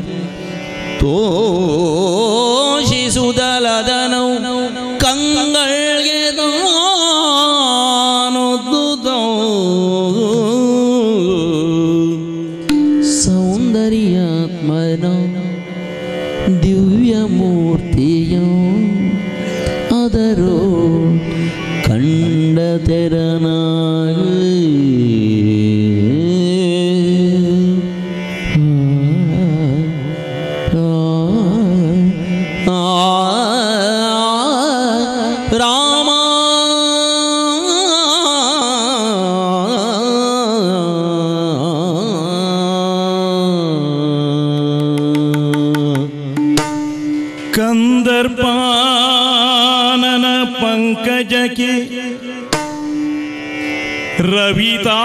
ತೋಷಿಸುದಲದನು ಕಂಗಳ್ಗೆ ತಾನುದ್ದುದೋ ಸೌಂದರ್ಯಾತ್ಮನ ದಿವ್ಯ ಮೂರ್ತಿಯೋ ಅದರೋ ಕಂಡ ರಾಮ ಕಂದರ್ಪಾನನ ಪಂಕಜಕ್ಕೆ ರವಿತಾ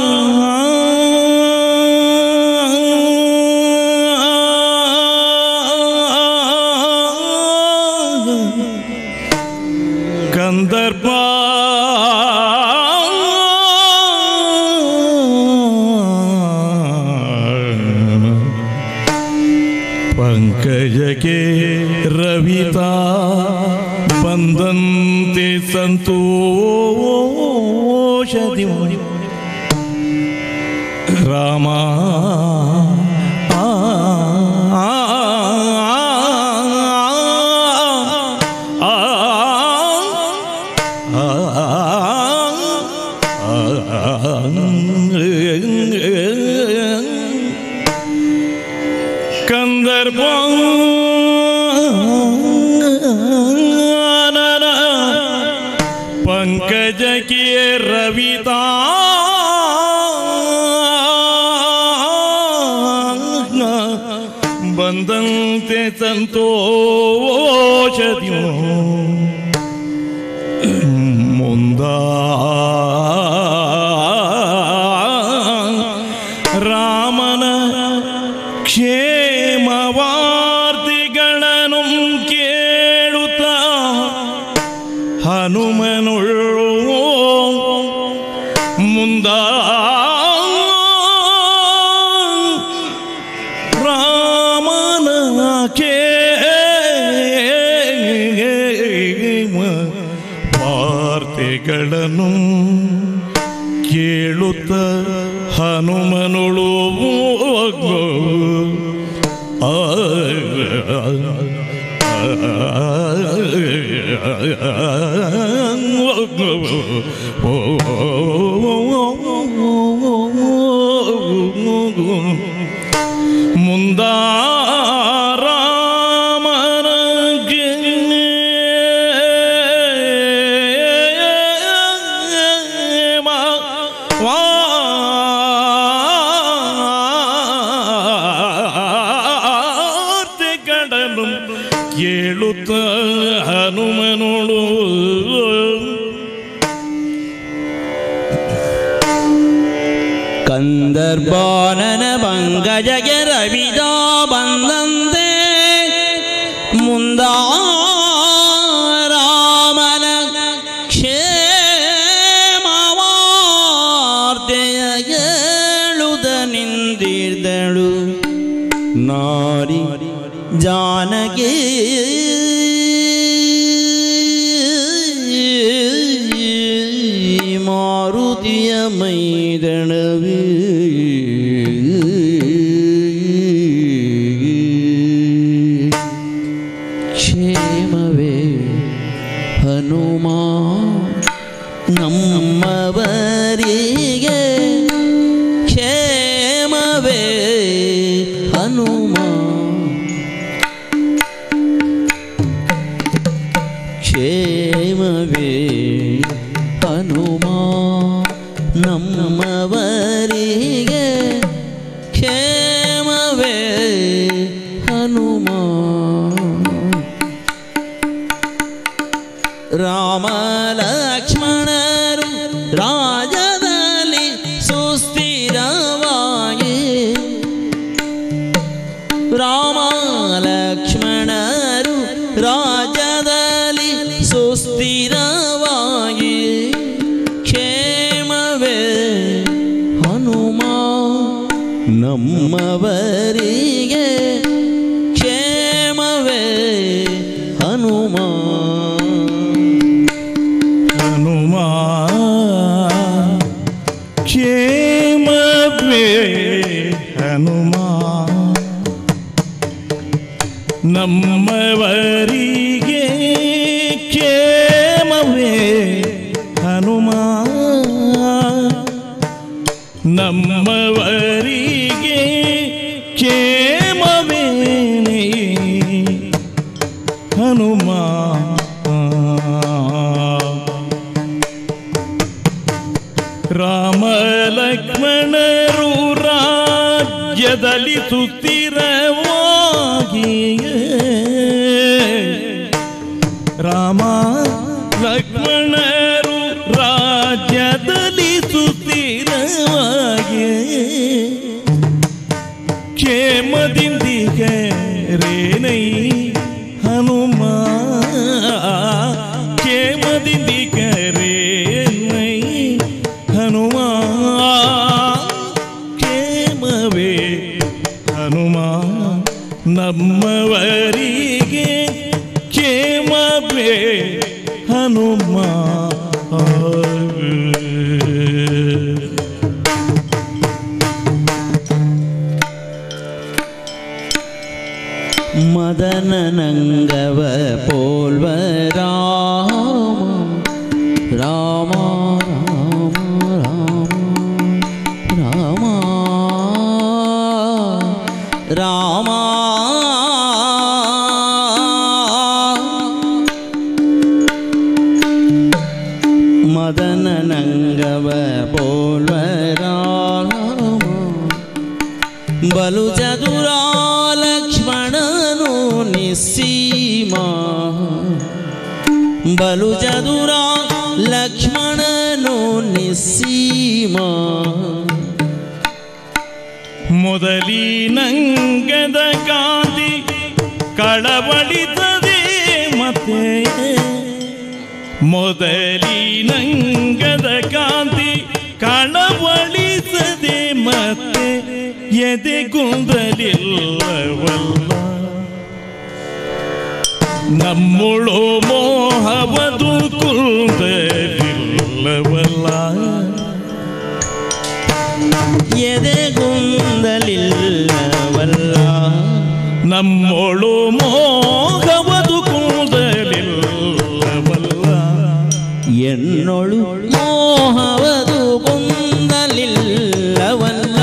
ಕಂದರ್ಪ ಪಂಕಜಕ್ಕೆ ರವಿತಾ ಬಂದಂತೆ ಸಂತೋಷದಿ ರಾಮ ಆ, ಆ, ಆ, ಕಂದರ್ಪ ಪಂಕಜಕ್ಕೆ ರವಿತಾ ಬಂದಂತೆ ಸಂತೋಷದಿ ಮುಂದ ರಾಮನ ಕ್ಷೇಮವಾರ್ತಿಗಳನ್ನು ಕೇಳುತ್ತ ಹನುಮನುಳ್ಳು ಮುಂದ ರಾಮನ ವಾರ್ತೆಗಳನ್ನು ಕೇಳುತ್ತ ಹನುಮನುಳು ಆ ಮುಂದಾರಾಮನಗೆ ವಾರ್ತೆಗಳನ್ನು ಕೇಳುತ್ತ ಹನುಮನೋಳು ಕಂದರ್ಬಾನನ ಪಂಕಜಗೆ ರವಿದಾ ಬಂದಂತೆ ಮುಂದ ರಾಮನ ಕ್ಷೇಮವಾರ್ತೆಯ ಹೇಳುದ ನಿಂದಿರ್ದಳು ನಾರಿ ಜಾನಕಿ ಮಾರುತಿಯ ಮೈದಣವೇ ಕ್ಷೇಮವೇ ಹನುಮ ನಮ್ಮವರಿಗೆ ಕ್ಷೇಮವೇ ಹನುಮ ಕ್ಷೇಮವೇ ಹನುಮ ನಮ್ಮವರಿಗೆ ಕ್ಷೇಮವೇ ಹನುಮ ರಾಮ ಲಕ್ಷ್ಮಣರು ರಾಜದಲ್ಲಿ ಸುಸ್ಥಿರವಾಗಿ ರಾಮ ಲಕ್ಷ್ಮಣರು ರಾಜ್ಯದಲ್ಲಿ ಸುಸ್ಥಿರವಾಗಿ ಕ್ಷೇಮವೇ ಹನುಮ ನಮ್ಮವರಿಗೆ ಕ್ಷೇಮವೇ ಹನುಮ ಹನುಮ ಕ್ಷೇಮವೇ ಹನುಮ ನಮ್ಮವರಿಗೆ ಕ್ಷೇಮವೇ ಹನುಮ ನಮ್ಮವರಿಗೆ ಕ್ಷೇಮವೇನೇ ಹನುಮ ರಾಮ ಲಕ್ಷ್ಮಣರು ರಾಜ್ಯದಲ್ಲಿ ಸುಸ್ಥಿರವಾಗಿ ರಾಮ ಲಕ್ಷ್ಮಣರು ರಾಜ್ಯದಲ್ಲಿ ಸುಸ್ಥಿರವಾಗಿ ಕ್ಷೇಮದಿಂದಿಗರೇನೈ ಹನುಮ ಕ್ಷೇಮದಿಂದಿಗರೇನೈ ಹನುಮ ಕ್ಷೇಮವೇ ಹನುಮ ನಮ್ಮವರಿಗೆ ಕ್ಷೇಮವೇ ಹನುಮ ಮದನನಂಗವ ಪೋಲ್ವ ರಾಮ ರಾಮ ರಾಮ ರಾಮ ರಾಮ ಮದನನಂಗವ ಪೋಲ್ವ ರಾಮ ಬಲು ಚದುರ ಲಕ್ಷ್ಮಣನು ನಿಸ್ಸೀಮ ಬಲು ಚದುರ ಲಕ್ಷ್ಮಣನು ನಿಸ್ಸೀಮ ಮೊದಲಿನಂಗದ ಕಾಂತಿ ಕಳವಳಿತದೆ ಮತ್ತೆ ಮೊದಲಿನಂಗದ ಕಾಂತಿ ಕಳವಳಿಸದೆ ಮತ್ತೆ ಎದೆಗುಂದಲಿಲ್ಲವಲ್ಲ ನಮ್ಮುಳು ಮೋಹವ ನಮ್ಮೊಳು ಮೋಹವದು ಕೂದಲಿಲ್ಲವಲ್ಲ ಎನ್ನೊಳು ಮೋಹವದು ಬಂದಲಿಲ್ಲವಲ್ಲ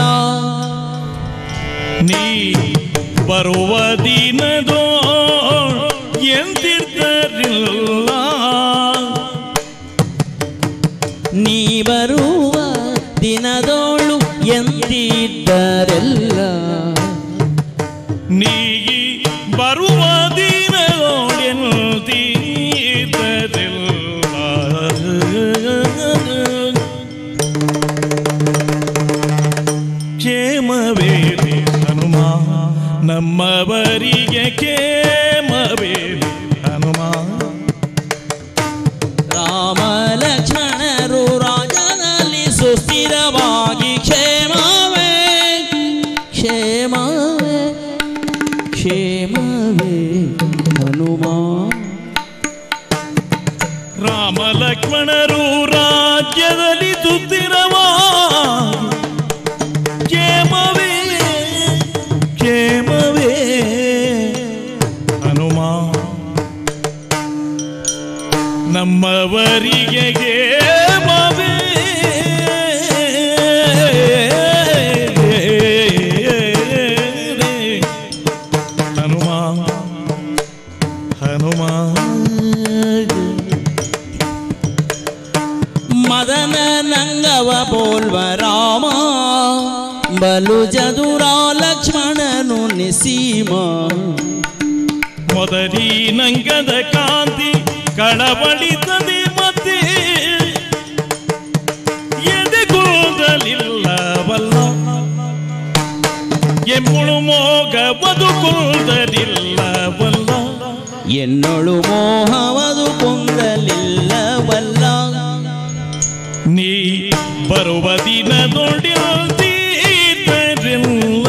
ನೀ ಬರುವ ದಿನದೋ ಎಂತಿದ್ದರಿಲ್ಲ ನೀ ಬರುವ ದಿನದೋಳು ಎಂದಿದ್ದರೆಲ್ಲ ನೀ ಬರುವ ದಿನದೋಳೆಂತಿದ್ದರಿಲ್ಲ ಕ್ಷೇಮವೇ ಹನುಮ ನಮ್ಮವರಿಗೆ ಕ್ಷೇಮವೇ ಹನುಮ ರಾಮ ಲಕ್ಷ್ಮಣರು ರಾಜನಲ್ಲಿ ಸುಸ್ಥಿರವಾಗಿ ಕ್ಷೇಮವೇ ಕ್ಷೇಮವೇ ಕ್ಷೇಮವೇ ಹನುಮ ರಾಮ ಲಕ್ಷ್ಮಣರು ರಾಜ್ಯದಲ್ಲಿ ಸುತ್ತಿರವಾ ಕ್ಷೇಮವೇ ಕ್ಷೇಮವೇ ಹನುಮ ನಮ್ಮವರಿಗೆ ಕ್ಷೇಮವೇ ಹನುಮ ಹನುಮ ಮದನ ನಂಗವ ಬೋಲ್ವ ರಾಮ ಬಲು ಜದುರ ಲಕ್ಷ್ಮಣನು ನಿಸೀಮ ಮೊದಲಿ ನಂಗದ ಕಾಂತಿ ಕಳವಳಿತದೆ ಮತ್ತೆ ಎದೆಗುವುದಲಿಲ್ಲವಲ್ಲ ಎಮ್ಮುಳು ಮೋಗ ಬದುಕುವುದಲಿಲ್ಲವಲ್ಲ ಎನ್ನೊಳು ಮೋಹವದು ಕೊಂದಲಿಲ್ಲವಲ್ಲ ನೀ ಬರುವ ದಿನದೊಡಿಲ್ಲ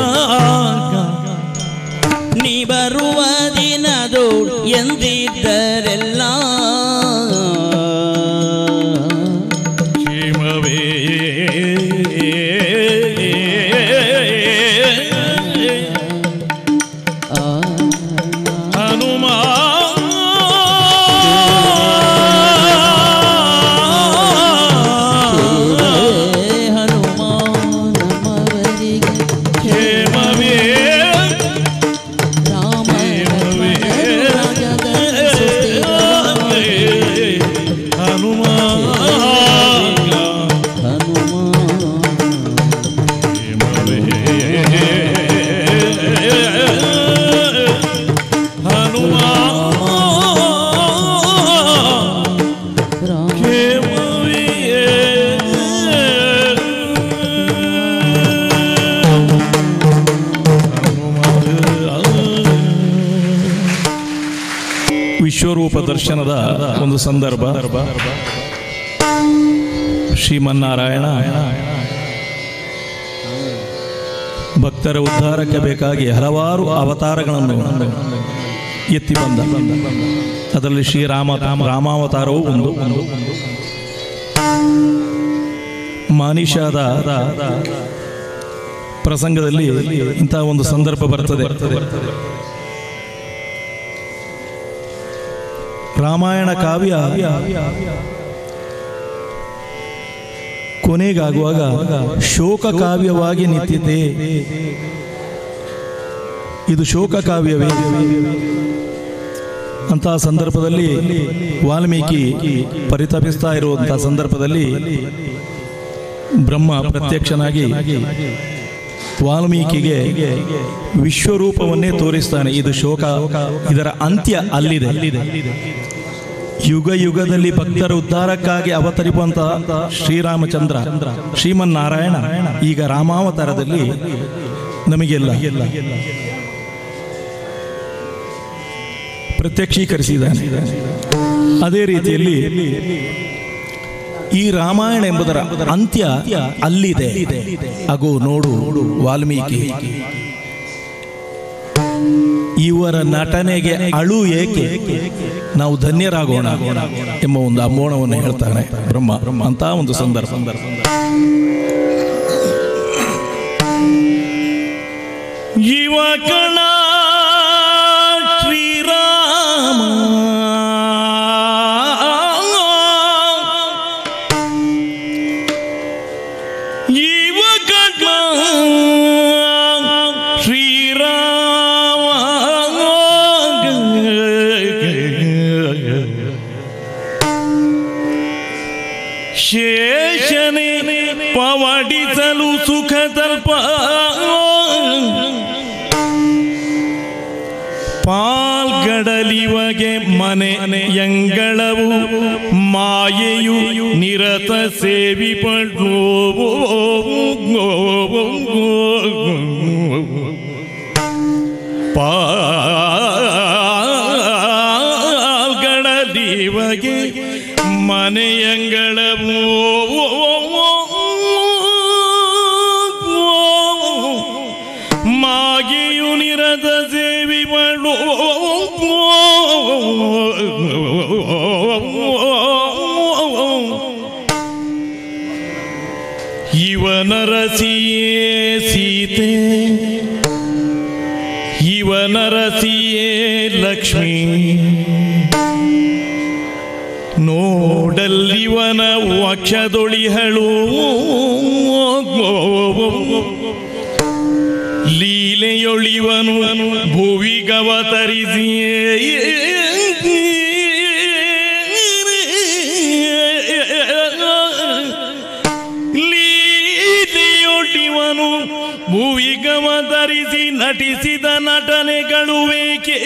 ನೀ ಬರುವ ದಿನದು ಎಂದಿದ್ದರೆಲ್ಲ ಕ್ಷೇಮವೇ ಆ, ಹನುಮ ಹೇ ಹನುಮ ನಮ್ಮವರಿಗೆ ಕ್ಷೇಮವೇ ರಾಮ ಲಕ್ಷ್ಮಣರು ರಾಜದಲ್ಲಿ ಸುಸ್ಥಿರವಾಗಿ ಹನುಮ ಹನುಮ ಹನುಮ ರಾಮ ವಿಶ್ವರೂಪ ದರ್ಶನದ ಒಂದು ಸಂದರ್ಭ ಶ್ರೀಮನ್ನಾರಾಯಣ ಭಕ್ತರ ಉದ್ಧಾರಕ್ಕೆ ಬೇಕಾಗಿ ಹಲವಾರು ಅವತಾರಗಳನ್ನು ಎತ್ತಿ ಬಂದ ಅದರಲ್ಲಿ ಶ್ರೀರಾಮ ರಾಮಾವತಾರವೂ ಒಂದು ಮಾನಿಷಾದ ಪ್ರಸಂಗದಲ್ಲಿ ಇಂತಹ ಒಂದು ಸಂದರ್ಭ ಬರ್ತದೆ ರಾಮಾಯಣ ಕಾವ್ಯ ಕೊನೆಗಾಗುವಾಗ ಶೋಕ ಕಾವ್ಯವಾಗಿ ನಿಂತಿದೆ ಇದು ಶೋಕ ಕಾವ್ಯವೇ ಅಂತಹ ಸಂದರ್ಭದಲ್ಲಿ ವಾಲ್ಮೀಕಿ ಪರಿತಪಿಸ್ತಾ ಇರುವಂತಹ ಸಂದರ್ಭದಲ್ಲಿ ಬ್ರಹ್ಮ ಪ್ರತ್ಯಕ್ಷನಾಗಿ ವಾಲ್ಮೀಕಿಗೆ ವಿಶ್ವರೂಪವನ್ನೇ ತೋರಿಸ್ತಾನೆ ಇದು ಶೋಕ ಇದರ ಅಂತ್ಯ ಅಲ್ಲಿದೆ ಯುಗ ಯುಗದಲ್ಲಿ ಭಕ್ತರ ಉದ್ಧಾರಕ್ಕಾಗಿ ಅವತರಿಸುವಂತಹ ಶ್ರೀರಾಮಚಂದ್ರ ಶ್ರೀಮನ್ನಾರಾಯಣ ಈಗ ರಾಮಾವತಾರದಲ್ಲಿ ನಮಗೆಲ್ಲ ಪ್ರತ್ಯಕ್ಷೀಕರಿಸಿದ್ದಾನೆ ಅದೇ ರೀತಿಯಲ್ಲಿ ಈ ರಾಮಾಯಣ ಎಂಬುದರ ಅಂತ್ಯ ಅಲ್ಲಿದೆ ಅಗೋ ನೋಡು ವಾಲ್ಮೀಕಿ ಇವರ ನಟನೆಗೆ ಅಳು ಏಕೆ ನಾವು ಧನ್ಯರಾಗೋಣ ಎಂಬ ಒಂದು ಅಂಬೋಣವನ್ನು ಹೇಳ್ತಾನೆ ಬ್ರಹ್ಮ ಬ್ರಹ್ಮ ಅಂತ ಒಂದು ಸಂದರ್ಭ ಯುವಕಳ ಶೇಷನೆ ಪವಡಿಸಲು ಸುಖ ತಲ್ಪ ಪಾಲ್ಗಡಲಿವಗೆ ಮನೆ ಎಂಗಳವು ಮಾಯೆಯು ನಿರತ ಸೇವಿ ಪಡ್ಲು ಪಾಲ್ಗಡಲಿವಗೆ ಮನೆಯಂಗಳವು ಮಾಗಿಯು ನಿರದ ಸೇವಿ ಮಾಡು ಇವನ ರಸಿಯೇ ಸೀತೆ ಇವನ ರಸಿಯೇ ಲಕ್ಷ್ಮೀ ನೋಡಲ್ಲಿವನ ವಕ್ಷದೊಳಿಹಳು ಲೀಲೆಯೊಳಿವನು ಭುವಿಗವತರಿಸಿಯೇ ಲೀಲೆಯೊಳಿವನು ಭುವಿಗವತರಿಸಿ ನಟಿಸಿದ ನಟನೆಗಳು ಬೇಕೆ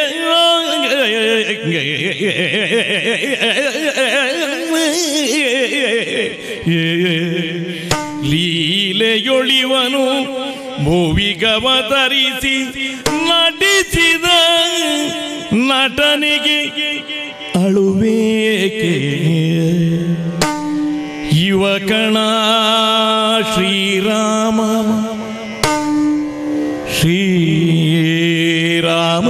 ಲೀಲೆಯೊಳಿವನು ಭುವಿಗವತರಿಸಿ ನಟಿಸಿದ ನಟನೆಗೆ ಅಳುವೇಕೆ ಯುವಕಣ ಶ್ರೀರಾಮ ಶ್ರೀರಾಮ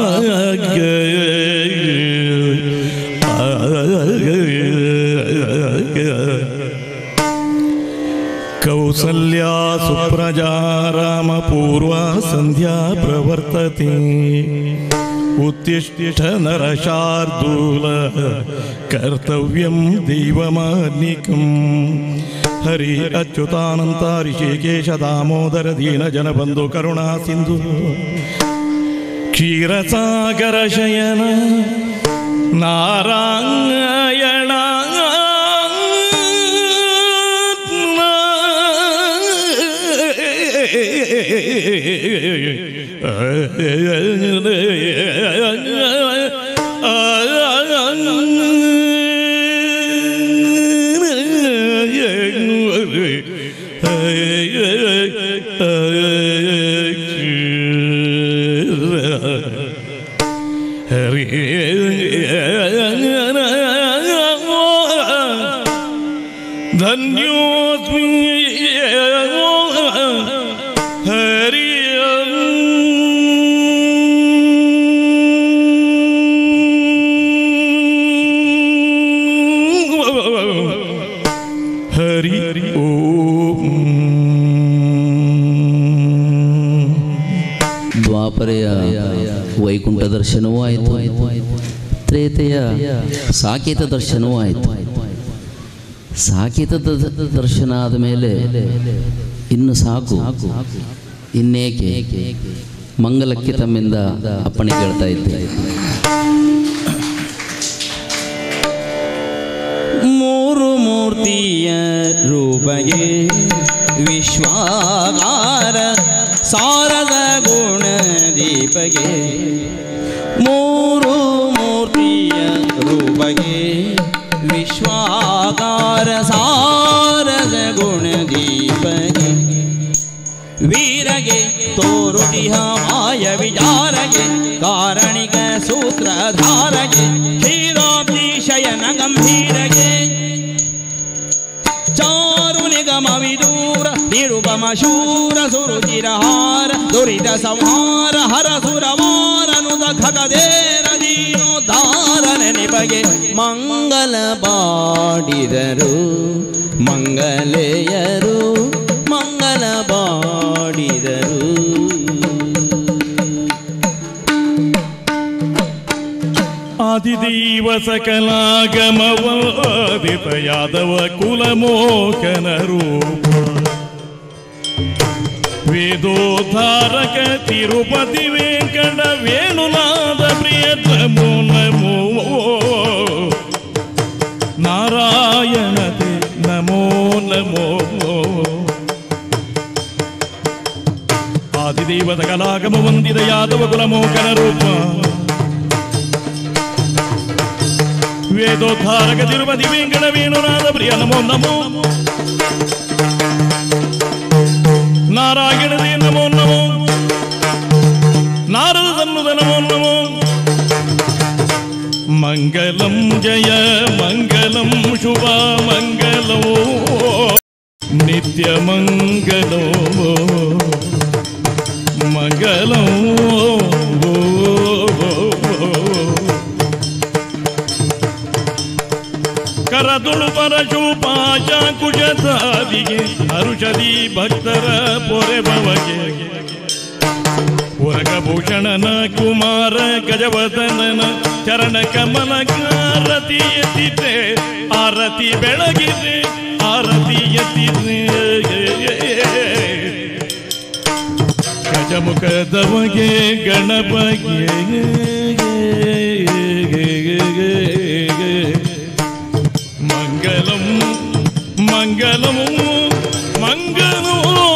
ಕೌಸಲ್ಯಾ ಸುಪ್ರಜಾ ರಾಮ ಪೂರ್ವ ಸಂಧ್ಯಾ ಪ್ರವರ್ತತೆ ಉತ್ತಿಷ್ಠ ನರಶಾರ್ದೂಲ ಕರ್ತವ್ಯಂ ದೈವಮಾನ್ನಿಕಂ ಹರಿ ಅಚ್ಯುತಾನಂತ ಋಷಿಕೇಶ ದಾಮೋದರ ದೀನ ಜನಬಂಧು ಕರುಣಾ ಸಿಂಧು ಕ್ಷೀರಸಾಗರ ಶಯನ ನಾರಾಯಣ ಧನ್ಯೋಸ್ಮಿ ಹರಿ ಹರಿ ಓಂ ದ್ವಾಪರೆಯ ವೈಕುಂಠ ದರ್ಶನವೂ ಆಯಿತು ತ್ರೇತೆಯ ಸಾಕೇತ ದರ್ಶನವೂ ಆಯಿತು ಸಾಕೇತದ ದ- ದರ್ಶನ ಆದ ಮೇಲೆ ಇನ್ನು ಸಾಕು ಇನ್ನೇಕೆ ಮಂಗಲಕ್ಕೆ ತಮ್ಮಿಂದ ಅಪ್ಪಣೆ ಕೇಳ್ತಾ ಇದ್ದೆ ಮೂರು ಮೂರ್ತಿಯ ರೂಪಗೆ ವಿಶ್ವಾಗಾರ ಸಾರದ ಗುಣ ದೀಪಗೆ ಮೂರು ಮೂರ್ತಿಯ ರೂಪಗೆ ವಿಶ್ವಾಗಾರ ಸಾರದ ಗುಣ ದೀಪಗೆ ವೀರಗೆ ತೋರುತಿಹ ಮಾಯ ವಿಚಾರಗೆ ಕಾರಣಿಕ ಸೂತ್ರಧಾರಗೆ ಕ್ಷೀರಾಬ್ದಿ ಶಯನ ಗಂಭೀರಗೆ ಚಾರು ನಿಗಮ ವಿದೂರ ನಿರುಪಮ ಶೂರ ಸುರುಚಿರಹಾರ ದುರಿತ ಸಂಹಾರ ಹರ ಸುರವಾರನುದ ಖಗದೇರ ದೀನೋದ್ಧಾರ ನೆನಪಗೆ ಮಂಗಲ ಬಾಡಿದರು ಮಂಗಲೆಯರು ಮಂಗಲ ಬಾಡಿದರು ಆದಿದೈವ ಸಕಲಾಗಮವಾದಿತ ಯಾದವ ಕುಲಮೋಕನ ರೂಪ ವೇದೋದ್ಧಾರಕ ತಿರುಪತಿ ವೆಂಕಟ ವೇಣುನಾದ ಪ್ರಿಯ ನಮೋ ನಮೋ ನಾರಾಯಣತೆ ನಮೋ ದೇವತ ಕಲಾಗಮ ವಂದಿದ ಯಾದವ ಕುಲಮೋಕನ ರೂಪ ವೇದೋದ್ಧಾರಕ ತಿರುಪತಿ ವೆಂಕಟ ವೇಣುನಾಥ ಪ್ರಿಯ ನಮೋ ನಮೋ ನಾರಾಯಣದೇ ನಮೋ ನಮೋ ನಾರದ ತನ್ನುದ ನಮೋ ನಮೋ ಮಂಗಲಂ ಜಯ ಮಂಗಲಂ ಶುಭ ಮಂಗಲೋ ನಿತ್ಯ ಮಂಗಲೋ ಮಂಗಲೋ ಕರದುಳು ಪರಶು ಪಾಶ ಕುಶಧಾದಿಗೆ ಹರುಷದಿ ಭಕ್ತರ ಪೊರೆ ಬವಗೆ ಉರಗಭೂಷಣನ ಕುಮಾರ ಗಜವದನನ ಚರಣ ಕಮಲ ಆರತಿ ಎತ್ತಿದ್ರೆ ಆರತಿ ಬೆಳಗಿದ್ರೆ ಆರತಿ ಎತ್ತಿದ್ರೆ ಗಜಮುಖದವಗೆ ಗಣಪಗೆ ಮಂಗಲಂ ಮಂಗಲಂ ಮಂಗಲೋ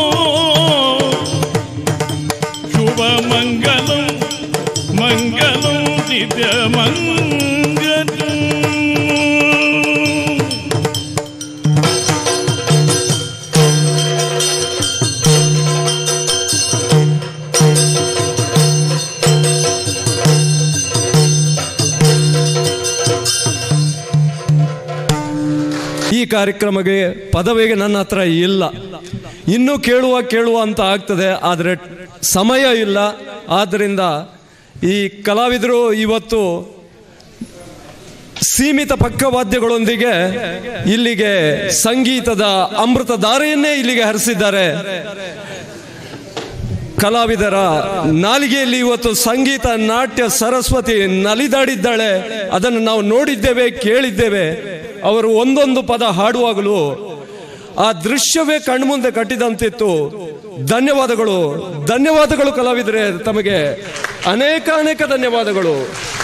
ಶುಭ ಮಂಗಲಂ ಮಂಗಲಂ ನಿತ್ಯ ಮಂಗಲಂ ಈ ಕಾರ್ಯಕ್ರಮಕ್ಕೆ ಪದವಿಗೆ ನನ್ನ ಹತ್ರ ಇಲ್ಲ ಇನ್ನೂ ಕೇಳುವ ಕೇಳುವ ಅಂತ ಆಗ್ತದೆ ಆದರೆ ಸಮಯ ಇಲ್ಲ ಆದ್ದರಿಂದ ಈ ಕಲಾವಿದರು ಇವತ್ತು ಸೀಮಿತ ಪಕ್ಕವಾದ್ಯಗಳೊಂದಿಗೆ ಇಲ್ಲಿಗೆ ಸಂಗೀತದ ಅಮೃತ ಧಾರೆಯನ್ನೇ ಇಲ್ಲಿಗೆ ಹರಿಸಿದ್ದಾರೆ ಕಲಾವಿದರ ನಾಲಿಗೆಯಲ್ಲಿ ಇವತ್ತು ಸಂಗೀತ ನಾಟ್ಯ ಸರಸ್ವತಿ ನಲಿದಾಡಿದ್ದಾಳೆ ಅದನ್ನು ನಾವು ನೋಡಿದ್ದೇವೆ ಕೇಳಿದ್ದೇವೆ ಅವರು ಒಂದೊಂದು ಪದ ಹಾಡುವಾಗಲೂ ಆ ದೃಶ್ಯವೇ ಕಣ್ಮುಂದೆ ಕಟ್ಟಿದಂತಿತ್ತು ಧನ್ಯವಾದಗಳು ಧನ್ಯವಾದಗಳು ಕಲಾವಿದರೆ ತಮಗೆ ಅನೇಕ ಅನೇಕ ಧನ್ಯವಾದಗಳು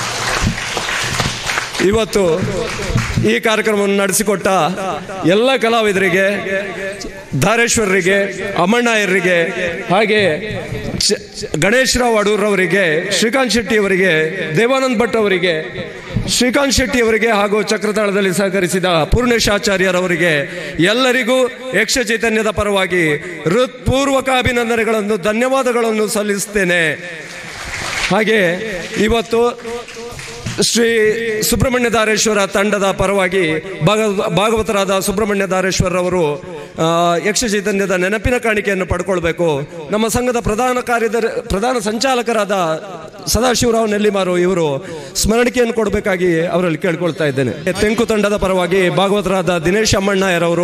ಇವತ್ತು ಈ ಕಾರ್ಯಕ್ರಮವನ್ನು ನಡೆಸಿಕೊಟ್ಟ ಎಲ್ಲ ಕಲಾವಿದರಿಗೆ ಧಾರೇಶ್ವರರಿಗೆ ಅಮ್ಮಣ್ಣಯ್ಯರಿಗೆ ಹಾಗೆ ಚ- ಗಣೇಶ್ ರಾವ್ ಅಡೂರವರಿಗೆ ಶ್ರೀಕಾಂತ್ ಶೆಟ್ಟಿ ಅವರಿಗೆ ದೇವಾನಂದ್ ಭಟ್ ಅವರಿಗೆ ಶ್ರೀಕಾಂತ್ ಶೆಟ್ಟಿ ಅವರಿಗೆ ಹಾಗೂ ಚಕ್ರತಾಳದಲ್ಲಿ ಸಹಕರಿಸಿದ ಪೂರ್ಣೇಶಾಚಾರ್ಯರವರಿಗೆ ಎಲ್ಲರಿಗೂ ಯಕ್ಷ ಚೈತನ್ಯದ ಪರವಾಗಿ ಹೃತ್ಪೂರ್ವಕ ಅಭಿನಂದನೆಗಳನ್ನು ಧನ್ಯವಾದಗಳನ್ನು ಸಲ್ಲಿಸುತ್ತೇನೆ ಹಾಗೆ ಇವತ್ತು ಶ್ರೀ ಸುಬ್ರಹ್ಮಣ್ಯ ದಾರೇಶ್ವರ ತಂಡದ ಪರವಾಗಿ ಭಾಗ- ಭಾಗವತರಾದ ಸುಬ್ರಹ್ಮಣ್ಯ ದಾರೇಶ್ವರ ಅವರು ಆ, ಯಕ್ಷ ಚೈತನ್ಯದ ನೆನಪಿನ ಕಾಣಿಕೆಯನ್ನು ಪಡ್ಕೊಳ್ಬೇಕು ನಮ್ಮ ಸಂಘದ ಪ್ರಧಾನ ಕಾರ್ಯದರ್ ಪ್ರಧಾನ ಸಂಚಾಲಕರಾದ ಸದಾಶಿವರಾವ್ ನೆಲ್ಲಿಮಾರು ಇವರು ಸ್ಮರಣಿಕೆಯನ್ನು ಕೊಡಬೇಕಾಗಿ ಅವರಲ್ಲಿ ಕೇಳ್ಕೊಳ್ತಾ ಇದ್ದೇನೆ ತೆಂಕು ತಂಡದ ಪರವಾಗಿ ಭಾಗವತರಾದ ದಿನೇಶ್ ಅಮ್ಮಣ್ಣಯ್ಯರವರು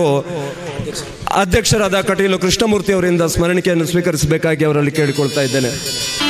ಅಧ್ಯಕ್ಷರಾದ ಕಟೀಲು ಕೃಷ್ಣಮೂರ್ತಿ ಅವರಿಂದ ಸ್ಮರಣಿಕೆಯನ್ನು ಸ್ವೀಕರಿಸಬೇಕಾಗಿ ಅವರಲ್ಲಿ ಕೇಳಿಕೊಳ್ತಾ ಇದ್ದೇನೆ